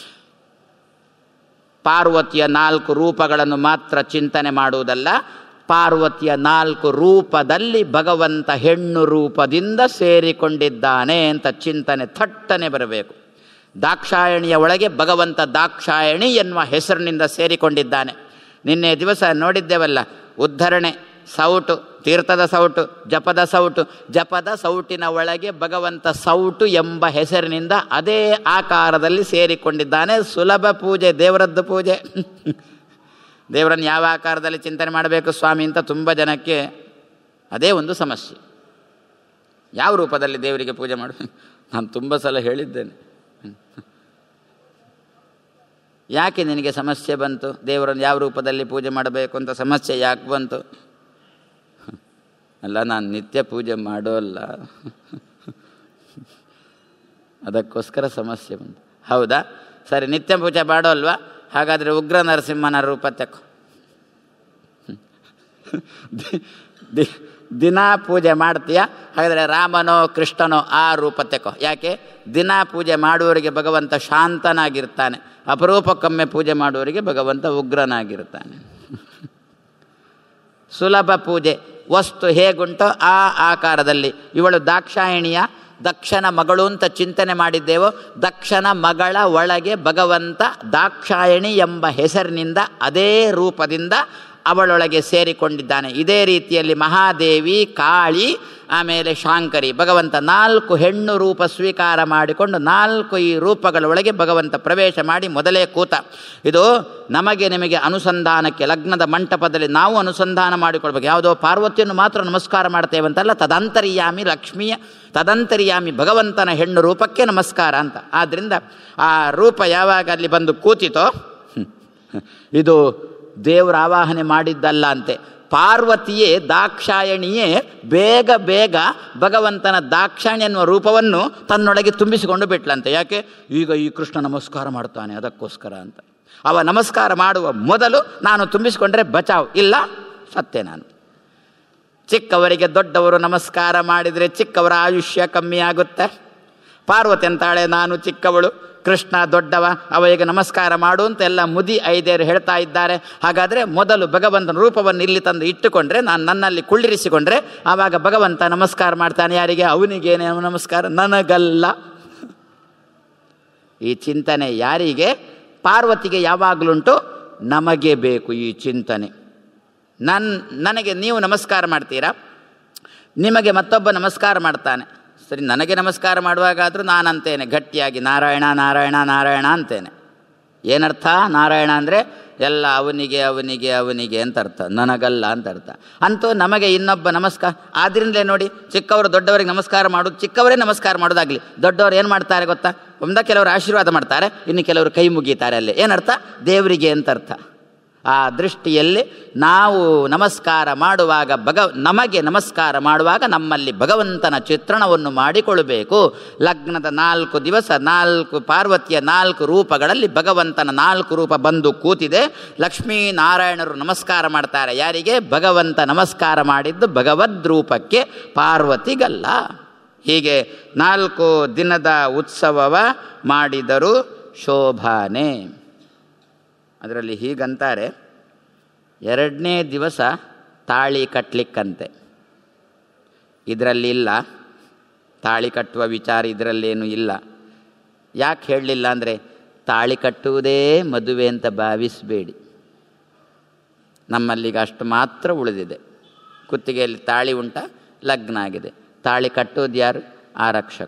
ಪಾರ್ವತಿಯ ನಾಲ್ಕು ರೂಪಗಳನ್ನು ಮಾತ್ರ ಚಿಂತನೆ ಮಾಡುವುದಲ್ಲ ಪಾರ್ವತಿಯ ನಾಲ್ಕು ರೂಪದಲ್ಲಿ ಭಗವಂತ ಹೆಣ್ಣು ರೂಪದಿಂದ ಸೇರಿಕೊಂಡಿದ್ದಾನೆ ಅಂತ ಚಿಂತನೆ ಥಟ್ಟನೆ ಬರಬೇಕು ದಾಕ್ಷಾಯಣಿಯ ಒಳಗೆ ಭಗವಂತ ದಾಕ್ಷಾಯಣಿ ಎನ್ನುವ ಹೆಸರಿನಿಂದ ಸೇರಿಕೊಂಡಿದ್ದಾನೆ ನಿನ್ನೆ ದಿವಸ ನೋಡಿದ್ದೇವಲ್ಲ ಉದ್ಧರಣೆ ಸೌಟು ತೀರ್ಥದ ಸೌಟು ಜಪದ ಸೌಟು ಜಪದ ಸೌಟಿನ ಒಳಗೆ ಭಗವಂತ ಸೌಟು ಎಂಬ ಹೆಸರಿನಿಂದ ಅದೇ ಆಕಾರದಲ್ಲಿ ಸೇರಿಕೊಂಡಿದ್ದಾನೆ ಸುಲಭ ಪೂಜೆ ದೇವರದ್ದು ಪೂಜೆ ದೇವರನ್ನು ಯಾವ ಆಕಾರದಲ್ಲಿ ಚಿಂತನೆ ಮಾಡಬೇಕು ಸ್ವಾಮಿ ಅಂತ ತುಂಬ ಜನಕ್ಕೆ ಅದೇ ಒಂದು ಸಮಸ್ಯೆ ಯಾವ ರೂಪದಲ್ಲಿ ದೇವರಿಗೆ ಪೂಜೆ ಮಾಡು ನಾನು ತುಂಬ ಸಲ ಹೇಳಿದ್ದೇನೆ ಯಾಕೆ ನಿನಗೆ ಸಮಸ್ಯೆ ಬಂತು ದೇವರನ್ನು ಯಾವ ರೂಪದಲ್ಲಿ ಪೂಜೆ ಮಾಡಬೇಕು ಅಂತ ಸಮಸ್ಯೆ ಯಾಕೆ ಬಂತು ಅಲ್ಲ ನಾನು ನಿತ್ಯ ಪೂಜೆ ಮಾಡೋಲ್ಲ ಅದಕ್ಕೋಸ್ಕರ ಸಮಸ್ಯೆ ಬಂತು ಹೌದಾ ಸರಿ ನಿತ್ಯ ಪೂಜೆ ಮಾಡೋಲ್ವಾ ಹಾಗಾದರೆ ಉಗ್ರ ನರಸಿಂಹನ ರೂಪ ತೆಕ್ಕೋ ದಿನ ಪೂಜೆ ಮಾಡ್ತೀಯ ಹಾಗಾದರೆ ರಾಮನೋ ಕೃಷ್ಣನೋ ಆ ರೂಪ ತೆಕ್ಕೋ ಯಾಕೆ ದಿನ ಪೂಜೆ ಮಾಡುವವರಿಗೆ ಭಗವಂತ ಶಾಂತನಾಗಿರ್ತಾನೆ ಅಪರೂಪಕ್ಕೊಮ್ಮೆ ಪೂಜೆ ಮಾಡುವವರಿಗೆ ಭಗವಂತ ಉಗ್ರನಾಗಿರ್ತಾನೆ ಸುಲಭ ಪೂಜೆ ವಸ್ತು ಹೇಗುಂಟೋ ಆ ಆಕಾರದಲ್ಲಿ ಇವಳು ದಾಕ್ಷಾಯಣಿಯ ದಕ್ಷನ ಮಗಳು ಅಂತ ಚಿಂತನೆ ಮಾಡಿದ್ದೇವೋ ದಕ್ಷನ ಮಗಳ ಒಳಗೆ ಭಗವಂತ ದಾಕ್ಷಾಯಣಿ ಎಂಬ ಹೆಸರಿನಿಂದ ಅದೇ ರೂಪದಿಂದ ಅವಳೊಳಗೆ ಸೇರಿಕೊಂಡಿದ್ದಾನೆ ಇದೇ ರೀತಿಯಲ್ಲಿ ಮಹಾದೇವಿ ಕಾಳಿ ಆಮೇಲೆ ಶಾಂಕರಿ ಭಗವಂತ ನಾಲ್ಕು ಹೆಣ್ಣು ರೂಪ ಸ್ವೀಕಾರ ಮಾಡಿಕೊಂಡು ನಾಲ್ಕು ಈ ರೂಪಗಳ ಒಳಗೆ ಭಗವಂತ ಪ್ರವೇಶ ಮಾಡಿ ಮೊದಲೇ ಕೂತ ಇದು ನಮಗೆ ನಿಮಗೆ ಅನುಸಂಧಾನಕ್ಕೆ ಲಗ್ನದ ಮಂಟಪದಲ್ಲಿ ನಾವು ಅನುಸಂಧಾನ ಮಾಡಿಕೊಳ್ಬೇಕು ಯಾವುದೋ ಪಾರ್ವತಿಯನ್ನು ಮಾತ್ರ ನಮಸ್ಕಾರ ಮಾಡ್ತೇವೆ ಅಂತಲ್ಲ ತದಂತರ್ಯಾಮಿ ಲಕ್ಷ್ಮಿಯ ತದಂತರ್ಯಾಮಿ ಭಗವಂತನ ಹೆಣ್ಣು ರೂಪಕ್ಕೆ ನಮಸ್ಕಾರ ಅಂತ ಆದ್ದರಿಂದ ಆ ರೂಪ ಯಾವಾಗ ಅಲ್ಲಿ ಬಂದು ಕೂತಿತೋ ಇದು ದೇವರ ಆವಾಹನೆ ಮಾಡಿದ್ದಲ್ಲ ಅಂತೆ ಪಾರ್ವತಿಯೇ ದಾಕ್ಷಾಯಣಿಯೇ ಬೇಗ ಬೇಗ ಭಗವಂತನ ದಾಕ್ಷಾಯಣಿ ಎನ್ನುವ ರೂಪವನ್ನು ತನ್ನೊಳಗೆ ತುಂಬಿಸಿಕೊಂಡು ಬಿಟ್ಲಂತೆ ಯಾಕೆ ಈಗ ಈ ಕೃಷ್ಣ ನಮಸ್ಕಾರ ಮಾಡ್ತಾನೆ ಅದಕ್ಕೋಸ್ಕರ ಅಂತ ಅವ ನಮಸ್ಕಾರ ಮಾಡುವ ಮೊದಲು ನಾನು ತುಂಬಿಸಿಕೊಂಡ್ರೆ ಬಚಾವ್ ಇಲ್ಲ ಸತ್ತೇ ನಾನು ಚಿಕ್ಕವರಿಗೆ ದೊಡ್ಡವರು ನಮಸ್ಕಾರ ಮಾಡಿದರೆ ಚಿಕ್ಕವರ ಆಯುಷ್ಯ ಕಮ್ಮಿ ಆಗುತ್ತೆ ಪಾರ್ವತಿ ಅಂತಾಳೆ ನಾನು ಚಿಕ್ಕವಳು ಕೃಷ್ಣ ದೊಡ್ಡವ ಅವರಿಗೆ ನಮಸ್ಕಾರ ಮಾಡು ಅಂತ ಎಲ್ಲ ಮುದಿ ಐದೇರು ಹೇಳ್ತಾ ಇದ್ದಾರೆ ಹಾಗಾದರೆ ಮೊದಲು ಭಗವಂತನ ರೂಪವನ್ನು ಇಲ್ಲಿ ತಂದು ಇಟ್ಟುಕೊಂಡ್ರೆ ನಾನು ನನ್ನಲ್ಲಿ ಕುಳ್ಳಿರಿಸಿಕೊಂಡ್ರೆ ಆವಾಗ ಭಗವಂತ ನಮಸ್ಕಾರ ಮಾಡ್ತಾನೆ ಯಾರಿಗೆ ಅವನಿಗೇನೆ ನಮಸ್ಕಾರ ನನಗಲ್ಲ ಈ ಚಿಂತನೆ ಯಾರಿಗೆ ಪಾರ್ವತಿಗೆ ಯಾವಾಗಲುಂಟು ನಮಗೆ ಬೇಕು ಈ ಚಿಂತನೆ ನನ್ನ ನನಗೆ ನೀವು ನಮಸ್ಕಾರ ಮಾಡ್ತೀರಾ ನಿಮಗೆ ಮತ್ತೊಬ್ಬ ನಮಸ್ಕಾರ ಮಾಡ್ತಾನೆ ಸರಿ ನನಗೆ ನಮಸ್ಕಾರ ಮಾಡುವಾಗಾದರೂ ನಾನು ಅಂತೇನೆ ಗಟ್ಟಿಯಾಗಿ ನಾರಾಯಣ ನಾರಾಯಣ ನಾರಾಯಣ ಅಂತೇನೆ ಏನರ್ಥ ನಾರಾಯಣ ಅಂದರೆ ಎಲ್ಲ ಅವನಿಗೆ ಅವನಿಗೆ ಅವನಿಗೆ ಅಂತ ಅರ್ಥ ನನಗಲ್ಲ ಅಂತ ಅರ್ಥ ಅಂತೂ ನಮಗೆ ಇನ್ನೊಬ್ಬ ನಮಸ್ಕಾರ ಆದ್ರಿಂದಲೇ ನೋಡಿ ಚಿಕ್ಕವರು ದೊಡ್ಡವರಿಗೆ ನಮಸ್ಕಾರ ಮಾಡೋದು ಚಿಕ್ಕವರೇ ನಮಸ್ಕಾರ ಮಾಡೋದಾಗಲಿ ದೊಡ್ಡವರು ಏನು ಮಾಡ್ತಾರೆ ಗೊತ್ತಾ ಒಂದ ಕೆಲವರು ಆಶೀರ್ವಾದ ಮಾಡ್ತಾರೆ ಇನ್ನು ಕೆಲವರು ಕೈ ಮುಗೀತಾರೆ ಅಲ್ಲಿ ಏನರ್ಥ ದೇವರಿಗೆ ಅಂತ ಅರ್ಥ ಆ ದೃಷ್ಟಿಯಲ್ಲಿ ನಾವು ನಮಸ್ಕಾರ ಮಾಡುವಾಗ ಭಗ ನಮಗೆ ನಮಸ್ಕಾರ ಮಾಡುವಾಗ ನಮ್ಮಲ್ಲಿ ಭಗವಂತನ ಚಿತ್ರಣವನ್ನು ಮಾಡಿಕೊಳ್ಳಬೇಕು ಲಗ್ನದ ನಾಲ್ಕು ದಿವಸ ನಾಲ್ಕು ಪಾರ್ವತಿಯ ನಾಲ್ಕು ರೂಪಗಳಲ್ಲಿ ಭಗವಂತನ ನಾಲ್ಕು ರೂಪ ಬಂದು ಕೂತಿದೆ ಲಕ್ಷ್ಮೀನಾರಾಯಣರು ನಮಸ್ಕಾರ ಮಾಡ್ತಾರೆ ಯಾರಿಗೆ ಭಗವಂತ ನಮಸ್ಕಾರ ಮಾಡಿದ್ದು ಭಗವದ್ ರೂಪಕ್ಕೆ ಪಾರ್ವತಿಗಲ್ಲ ಹೀಗೆ ನಾಲ್ಕು ದಿನದ ಉತ್ಸವವ ಮಾಡಿದರು ಶೋಭಾನೆ ಅದರಲ್ಲಿ ಹೀಗಂತಾರೆ ಎರಡನೇ ದಿವಸ ತಾಳಿ ಕಟ್ಟಲಿಕ್ಕಂತೆ ಇದರಲ್ಲಿ ಇಲ್ಲ ತಾಳಿ ಕಟ್ಟುವ ವಿಚಾರ ಇದರಲ್ಲೇನು ಇಲ್ಲ ಯಾಕೆ ಹೇಳಲಿಲ್ಲ ಅಂದರೆ ತಾಳಿ ಕಟ್ಟುವುದೇ ಮದುವೆ ಅಂತ ಭಾವಿಸಬೇಡಿ ನಮ್ಮಲ್ಲಿಗ ಅಷ್ಟು ಮಾತ್ರ ಉಳಿದಿದೆ ಕುತ್ತಿಗೆಯಲ್ಲಿ ತಾಳಿ ಉಂಟ ಲಗ್ನ ಆಗಿದೆ ತಾಳಿ ಕಟ್ಟೋದು ಯಾರು ಆರಕ್ಷಕ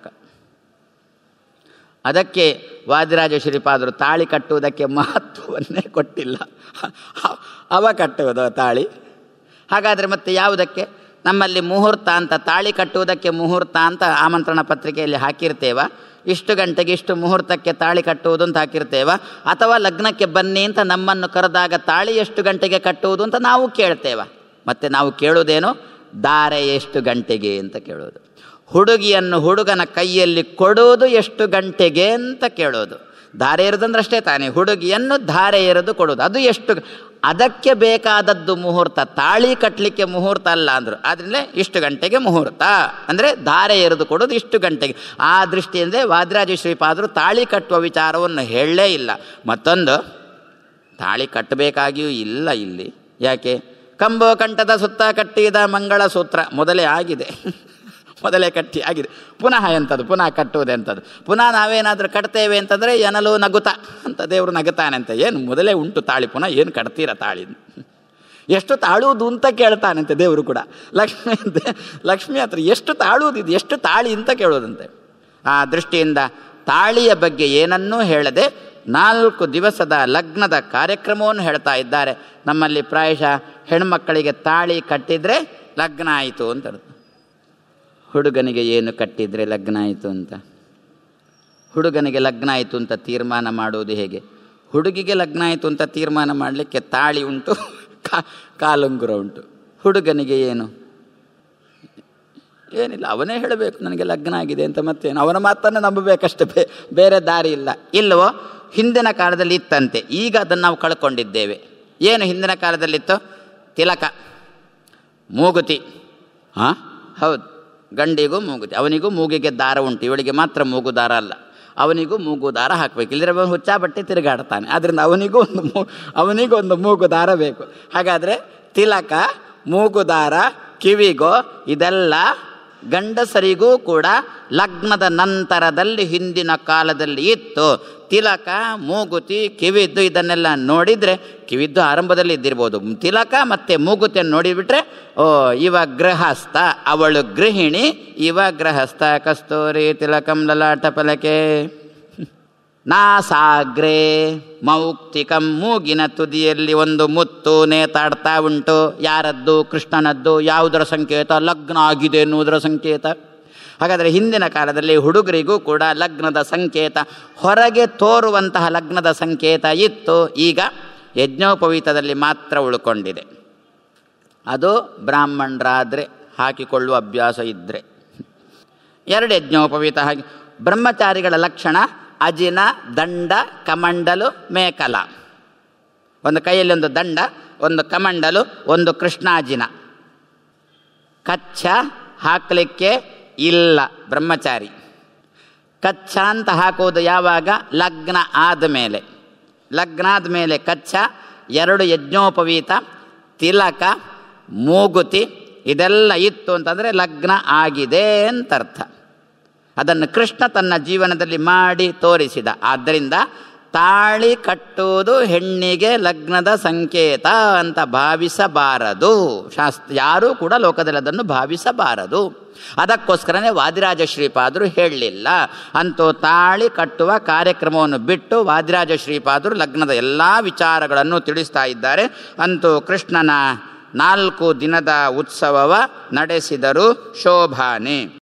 ಅದಕ್ಕೆ ವಾದಿರಾಜ ಶ್ರೀಪಾದರು ತಾಳಿ ಕಟ್ಟುವುದಕ್ಕೆ ಮಹತ್ವವನ್ನೇ ಕೊಟ್ಟಿಲ್ಲ ಅವ ಕಟ್ಟುವುದು ತಾಳಿ ಹಾಗಾದರೆ ಮತ್ತೆ ಯಾವುದಕ್ಕೆ ನಮ್ಮಲ್ಲಿ ಮುಹೂರ್ತ ಅಂತ ತಾಳಿ ಕಟ್ಟುವುದಕ್ಕೆ ಮುಹೂರ್ತ ಅಂತ ಆಮಂತ್ರಣ ಪತ್ರಿಕೆಯಲ್ಲಿ ಹಾಕಿರ್ತೇವ ಇಷ್ಟು ಗಂಟೆಗೆ ಇಷ್ಟು ಮುಹೂರ್ತಕ್ಕೆ ತಾಳಿ ಕಟ್ಟುವುದು ಅಂತ ಹಾಕಿರ್ತೇವ ಅಥವಾ ಲಗ್ನಕ್ಕೆ ಬನ್ನಿ ಅಂತ ನಮ್ಮನ್ನು ಕರೆದಾಗ ತಾಳಿ ಎಷ್ಟು ಗಂಟೆಗೆ ಕಟ್ಟುವುದು ಅಂತ ನಾವು ಕೇಳ್ತೇವ ಮತ್ತು ನಾವು ಕೇಳುವುದೇನು ದಾರೆ ಎಷ್ಟು ಗಂಟೆಗೆ ಅಂತ ಕೇಳೋದು ಹುಡುಗಿಯನ್ನು ಹುಡುಗನ ಕೈಯಲ್ಲಿ ಕೊಡೋದು ಎಷ್ಟು ಗಂಟೆಗೆ ಅಂತ ಕೇಳೋದು ಧಾರೆ ಎರೋದಂದ್ರೆ ಅಷ್ಟೇ ತಾನೇ ಹುಡುಗಿಯನ್ನು ಧಾರೆ ಎರೆದು ಕೊಡೋದು ಅದು ಎಷ್ಟು ಅದಕ್ಕೆ ಬೇಕಾದದ್ದು ಮುಹೂರ್ತ ತಾಳಿ ಕಟ್ಟಲಿಕ್ಕೆ ಮುಹೂರ್ತ ಅಲ್ಲ ಅಂದರು ಆದ್ದರಿಂದ ಇಷ್ಟು ಗಂಟೆಗೆ ಮುಹೂರ್ತ ಅಂದರೆ ಧಾರೆ ಎರೆದು ಕೊಡೋದು ಇಷ್ಟು ಗಂಟೆಗೆ ಆ ದೃಷ್ಟಿಯಿಂದ ವಾದಿರಾಜ ಶ್ರೀಪಾದರು ತಾಳಿ ಕಟ್ಟುವ ವಿಚಾರವನ್ನು ಹೇಳಲೇ ಇಲ್ಲ ಮತ್ತೊಂದು ತಾಳಿ ಕಟ್ಟಬೇಕಾಗಿಯೂ ಇಲ್ಲ ಇಲ್ಲಿ ಯಾಕೆ ಕಂಬೋ ಕಂಠದ ಸುತ್ತ ಕಟ್ಟಿದ ಮಂಗಳ ಸೂತ್ರ ಮೊದಲೇ ಆಗಿದೆ ಮೊದಲೇ ಕಟ್ಟಿ ಆಗಿದೆ ಪುನಃ ಎಂಥದ್ದು ಪುನಃ ಕಟ್ಟುವುದು ಎಂಥದ್ದು ಪುನಃ ನಾವೇನಾದರೂ ಕಟ್ತೇವೆ ಅಂತಂದರೆ ಎನಲು ನಗುತ ಅಂತ ದೇವರು ನಗುತ್ತಾನೆ ಅಂತ ಏನು ಮೊದಲೇ ಉಂಟು ತಾಳಿ ಪುನಃ ಏನು ಕಟ್ತೀರ ತಾಳಿ ಎಷ್ಟು ತಾಳುವುದು ಅಂತ ಕೇಳ್ತಾನಂತೆ ದೇವರು ಕೂಡ ಲಕ್ಷ್ಮಿ ಅಂತ ಲಕ್ಷ್ಮಿ ಹತ್ರ ಎಷ್ಟು ತಾಳುವುದಿದೆ ಎಷ್ಟು ತಾಳಿ ಅಂತ ಕೇಳೋದಂತೆ ಆ ದೃಷ್ಟಿಯಿಂದ ತಾಳಿಯ ಬಗ್ಗೆ ಏನನ್ನೂ ಹೇಳದೆ ನಾಲ್ಕು ದಿವಸದ ಲಗ್ನದ ಕಾರ್ಯಕ್ರಮವನ್ನು ಹೇಳ್ತಾ ಇದ್ದಾರೆ ನಮ್ಮಲ್ಲಿ ಪ್ರಾಯಶಃ ಹೆಣ್ಮಕ್ಕಳಿಗೆ ತಾಳಿ ಕಟ್ಟಿದರೆ ಲಗ್ನ ಆಯಿತು ಅಂತ ಅರ್ಥ ಹುಡುಗನಿಗೆ ಏನು ಕಟ್ಟಿದರೆ ಲಗ್ನ ಆಯಿತು ಅಂತ ಹುಡುಗನಿಗೆ ಲಗ್ನ ಆಯಿತು ಅಂತ ತೀರ್ಮಾನ ಮಾಡುವುದು ಹೇಗೆ ಹುಡುಗಿಗೆ ಲಗ್ನ ಆಯಿತು ಅಂತ ತೀರ್ಮಾನ ಮಾಡಲಿಕ್ಕೆ ತಾಳಿ ಉಂಟು ಕಾ ಕಾಲುಂಗುರ ಉಂಟು ಹುಡುಗನಿಗೆ ಏನು ಏನಿಲ್ಲ ಅವನೇ ಹೇಳಬೇಕು ನನಗೆ ಲಗ್ನ ಆಗಿದೆ ಅಂತ ಮತ್ತೇನು ಅವನ ಮಾತನ್ನು ನಂಬಬೇಕಷ್ಟೇ ಬೇ ಬೇರೆ ದಾರಿ ಇಲ್ಲ ಇಲ್ಲವೋ ಹಿಂದಿನ ಕಾಲದಲ್ಲಿ ಇತ್ತಂತೆ ಈಗ ಅದನ್ನು ನಾವು ಕಳ್ಕೊಂಡಿದ್ದೇವೆ ಏನು ಹಿಂದಿನ ಕಾಲದಲ್ಲಿತ್ತು ತಿಲಕ ಮೂಗುತಿ ಹಾಂ ಹೌದು ಗಂಡಿಗೂ ಮೂಗುತಿ ಅವನಿಗೂ ಮೂಗಿಗೆ ದಾರ ಉಂಟು ಇವಳಿಗೆ ಮಾತ್ರ ಮೂಗು ದಾರ ಅಲ್ಲ ಅವನಿಗೂ ಮೂಗು ದಾರ ಹಾಕಬೇಕು ಇಲ್ಲದ್ರೆ ಅವನು ಹುಚ್ಚ ಬಟ್ಟೆ ತಿರುಗಾಡ್ತಾನೆ ಆದ್ದರಿಂದ ಅವನಿಗೂ ಒಂದು ಮೂ ಅವನಿಗೂ ಒಂದು ಮೂಗು ದಾರ ಬೇಕು ಹಾಗಾದರೆ ತಿಲಕ ಮೂಗು ದಾರ ಕಿವಿಗೋ ಇದೆಲ್ಲ ಗಂಡಸರಿಗೂ ಕೂಡ ಲಗ್ನದ ನಂತರದಲ್ಲಿ ಹಿಂದಿನ ಕಾಲದಲ್ಲಿ ಇತ್ತು ತಿಲಕ ಮೂಗುತಿ ಕಿವಿದ್ದು ಇದನ್ನೆಲ್ಲ ನೋಡಿದರೆ ಕಿವಿದ್ದು ಆರಂಭದಲ್ಲಿ ಇದ್ದಿರ್ಬೋದು ತಿಲಕ ಮತ್ತು ಮೂಗುತಿಯನ್ನು ನೋಡಿಬಿಟ್ರೆ ಓ ಇವ ಗೃಹಸ್ಥ ಅವಳು ಗೃಹಿಣಿ ಇವ ಗೃಹಸ್ಥ ಕಸ್ತೂರಿ ತಿಲಕಂ ಲಲಾಟ ಫಲಕೆ ನಾಸಾಗ್ರೆ ಮೌಕ್ತಿಕಂ ಮೂಗಿನ ತುದಿಯಲ್ಲಿ ಒಂದು ಮುತ್ತು ನೇತಾಡ್ತಾ ಉಂಟು ಯಾರದ್ದು ಕೃಷ್ಣನದ್ದು ಯಾವುದರ ಸಂಕೇತ ಲಗ್ನ ಆಗಿದೆ ಎನ್ನುವುದರ ಸಂಕೇತ ಹಾಗಾದರೆ ಹಿಂದಿನ ಕಾಲದಲ್ಲಿ ಹುಡುಗರಿಗೂ ಕೂಡ ಲಗ್ನದ ಸಂಕೇತ ಹೊರಗೆ ತೋರುವಂತಹ ಲಗ್ನದ ಸಂಕೇತ ಇತ್ತು ಈಗ ಯಜ್ಞೋಪವೀತದಲ್ಲಿ ಮಾತ್ರ ಉಳ್ಕೊಂಡಿದೆ ಅದು ಬ್ರಾಹ್ಮಣರಾದರೆ ಹಾಕಿಕೊಳ್ಳುವ ಅಭ್ಯಾಸ ಇದ್ದರೆ ಎರಡು ಯಜ್ಞೋಪವೀತ ಹಾಗೆ ಬ್ರಹ್ಮಚಾರಿಗಳ ಲಕ್ಷಣ ಅಜಿನ ದಂಡ ಕಮಂಡಲು ಮೇಕಲ ಒಂದು ಕೈಯಲ್ಲಿ ಒಂದು ದಂಡ ಒಂದು ಕಮಂಡಲು ಒಂದು ಕೃಷ್ಣಾಜಿನ ಕಚ್ಚ ಹಾಕಲಿಕ್ಕೆ ಇಲ್ಲ ಬ್ರಹ್ಮಚಾರಿ ಕಚ್ಚ ಅಂತ ಹಾಕುವುದು ಯಾವಾಗ ಲಗ್ನ ಆದಮೇಲೆ ಲಗ್ನ ಆದಮೇಲೆ ಕಚ್ಚ ಎರಡು ಯಜ್ಞೋಪವೀತ ತಿಲಕ ಮೂಗುತಿ ಇದೆಲ್ಲ ಇತ್ತು ಅಂತಂದರೆ ಲಗ್ನ ಆಗಿದೆ ಅಂತ ಅರ್ಥ ಅದನ್ನು ಕೃಷ್ಣ ತನ್ನ ಜೀವನದಲ್ಲಿ ಮಾಡಿ ತೋರಿಸಿದ ಆದ್ದರಿಂದ ತಾಳಿ ಕಟ್ಟುವುದು ಹೆಣ್ಣಿಗೆ ಲಗ್ನದ ಸಂಕೇತ ಅಂತ ಭಾವಿಸಬಾರದು ಶಾಸ್ತ್ರ ಯಾರೂ ಕೂಡ ಲೋಕದಲ್ಲಿ ಅದನ್ನು ಭಾವಿಸಬಾರದು ಅದಕ್ಕೋಸ್ಕರನೇ ವಾದಿರಾಜ ಶ್ರೀಪಾದರು ಹೇಳಲಿಲ್ಲ ಅಂತೂ ತಾಳಿ ಕಟ್ಟುವ ಕಾರ್ಯಕ್ರಮವನ್ನು ಬಿಟ್ಟು ವಾದಿರಾಜ ಶ್ರೀಪಾದರು ಲಗ್ನದ ಎಲ್ಲ ವಿಚಾರಗಳನ್ನು ತಿಳಿಸ್ತಾ ಇದ್ದಾರೆ ಅಂತೂ ಕೃಷ್ಣನ ನಾಲ್ಕು ದಿನದ ಉತ್ಸವವ ನಡೆಸಿದರು ಶೋಭಾನೆ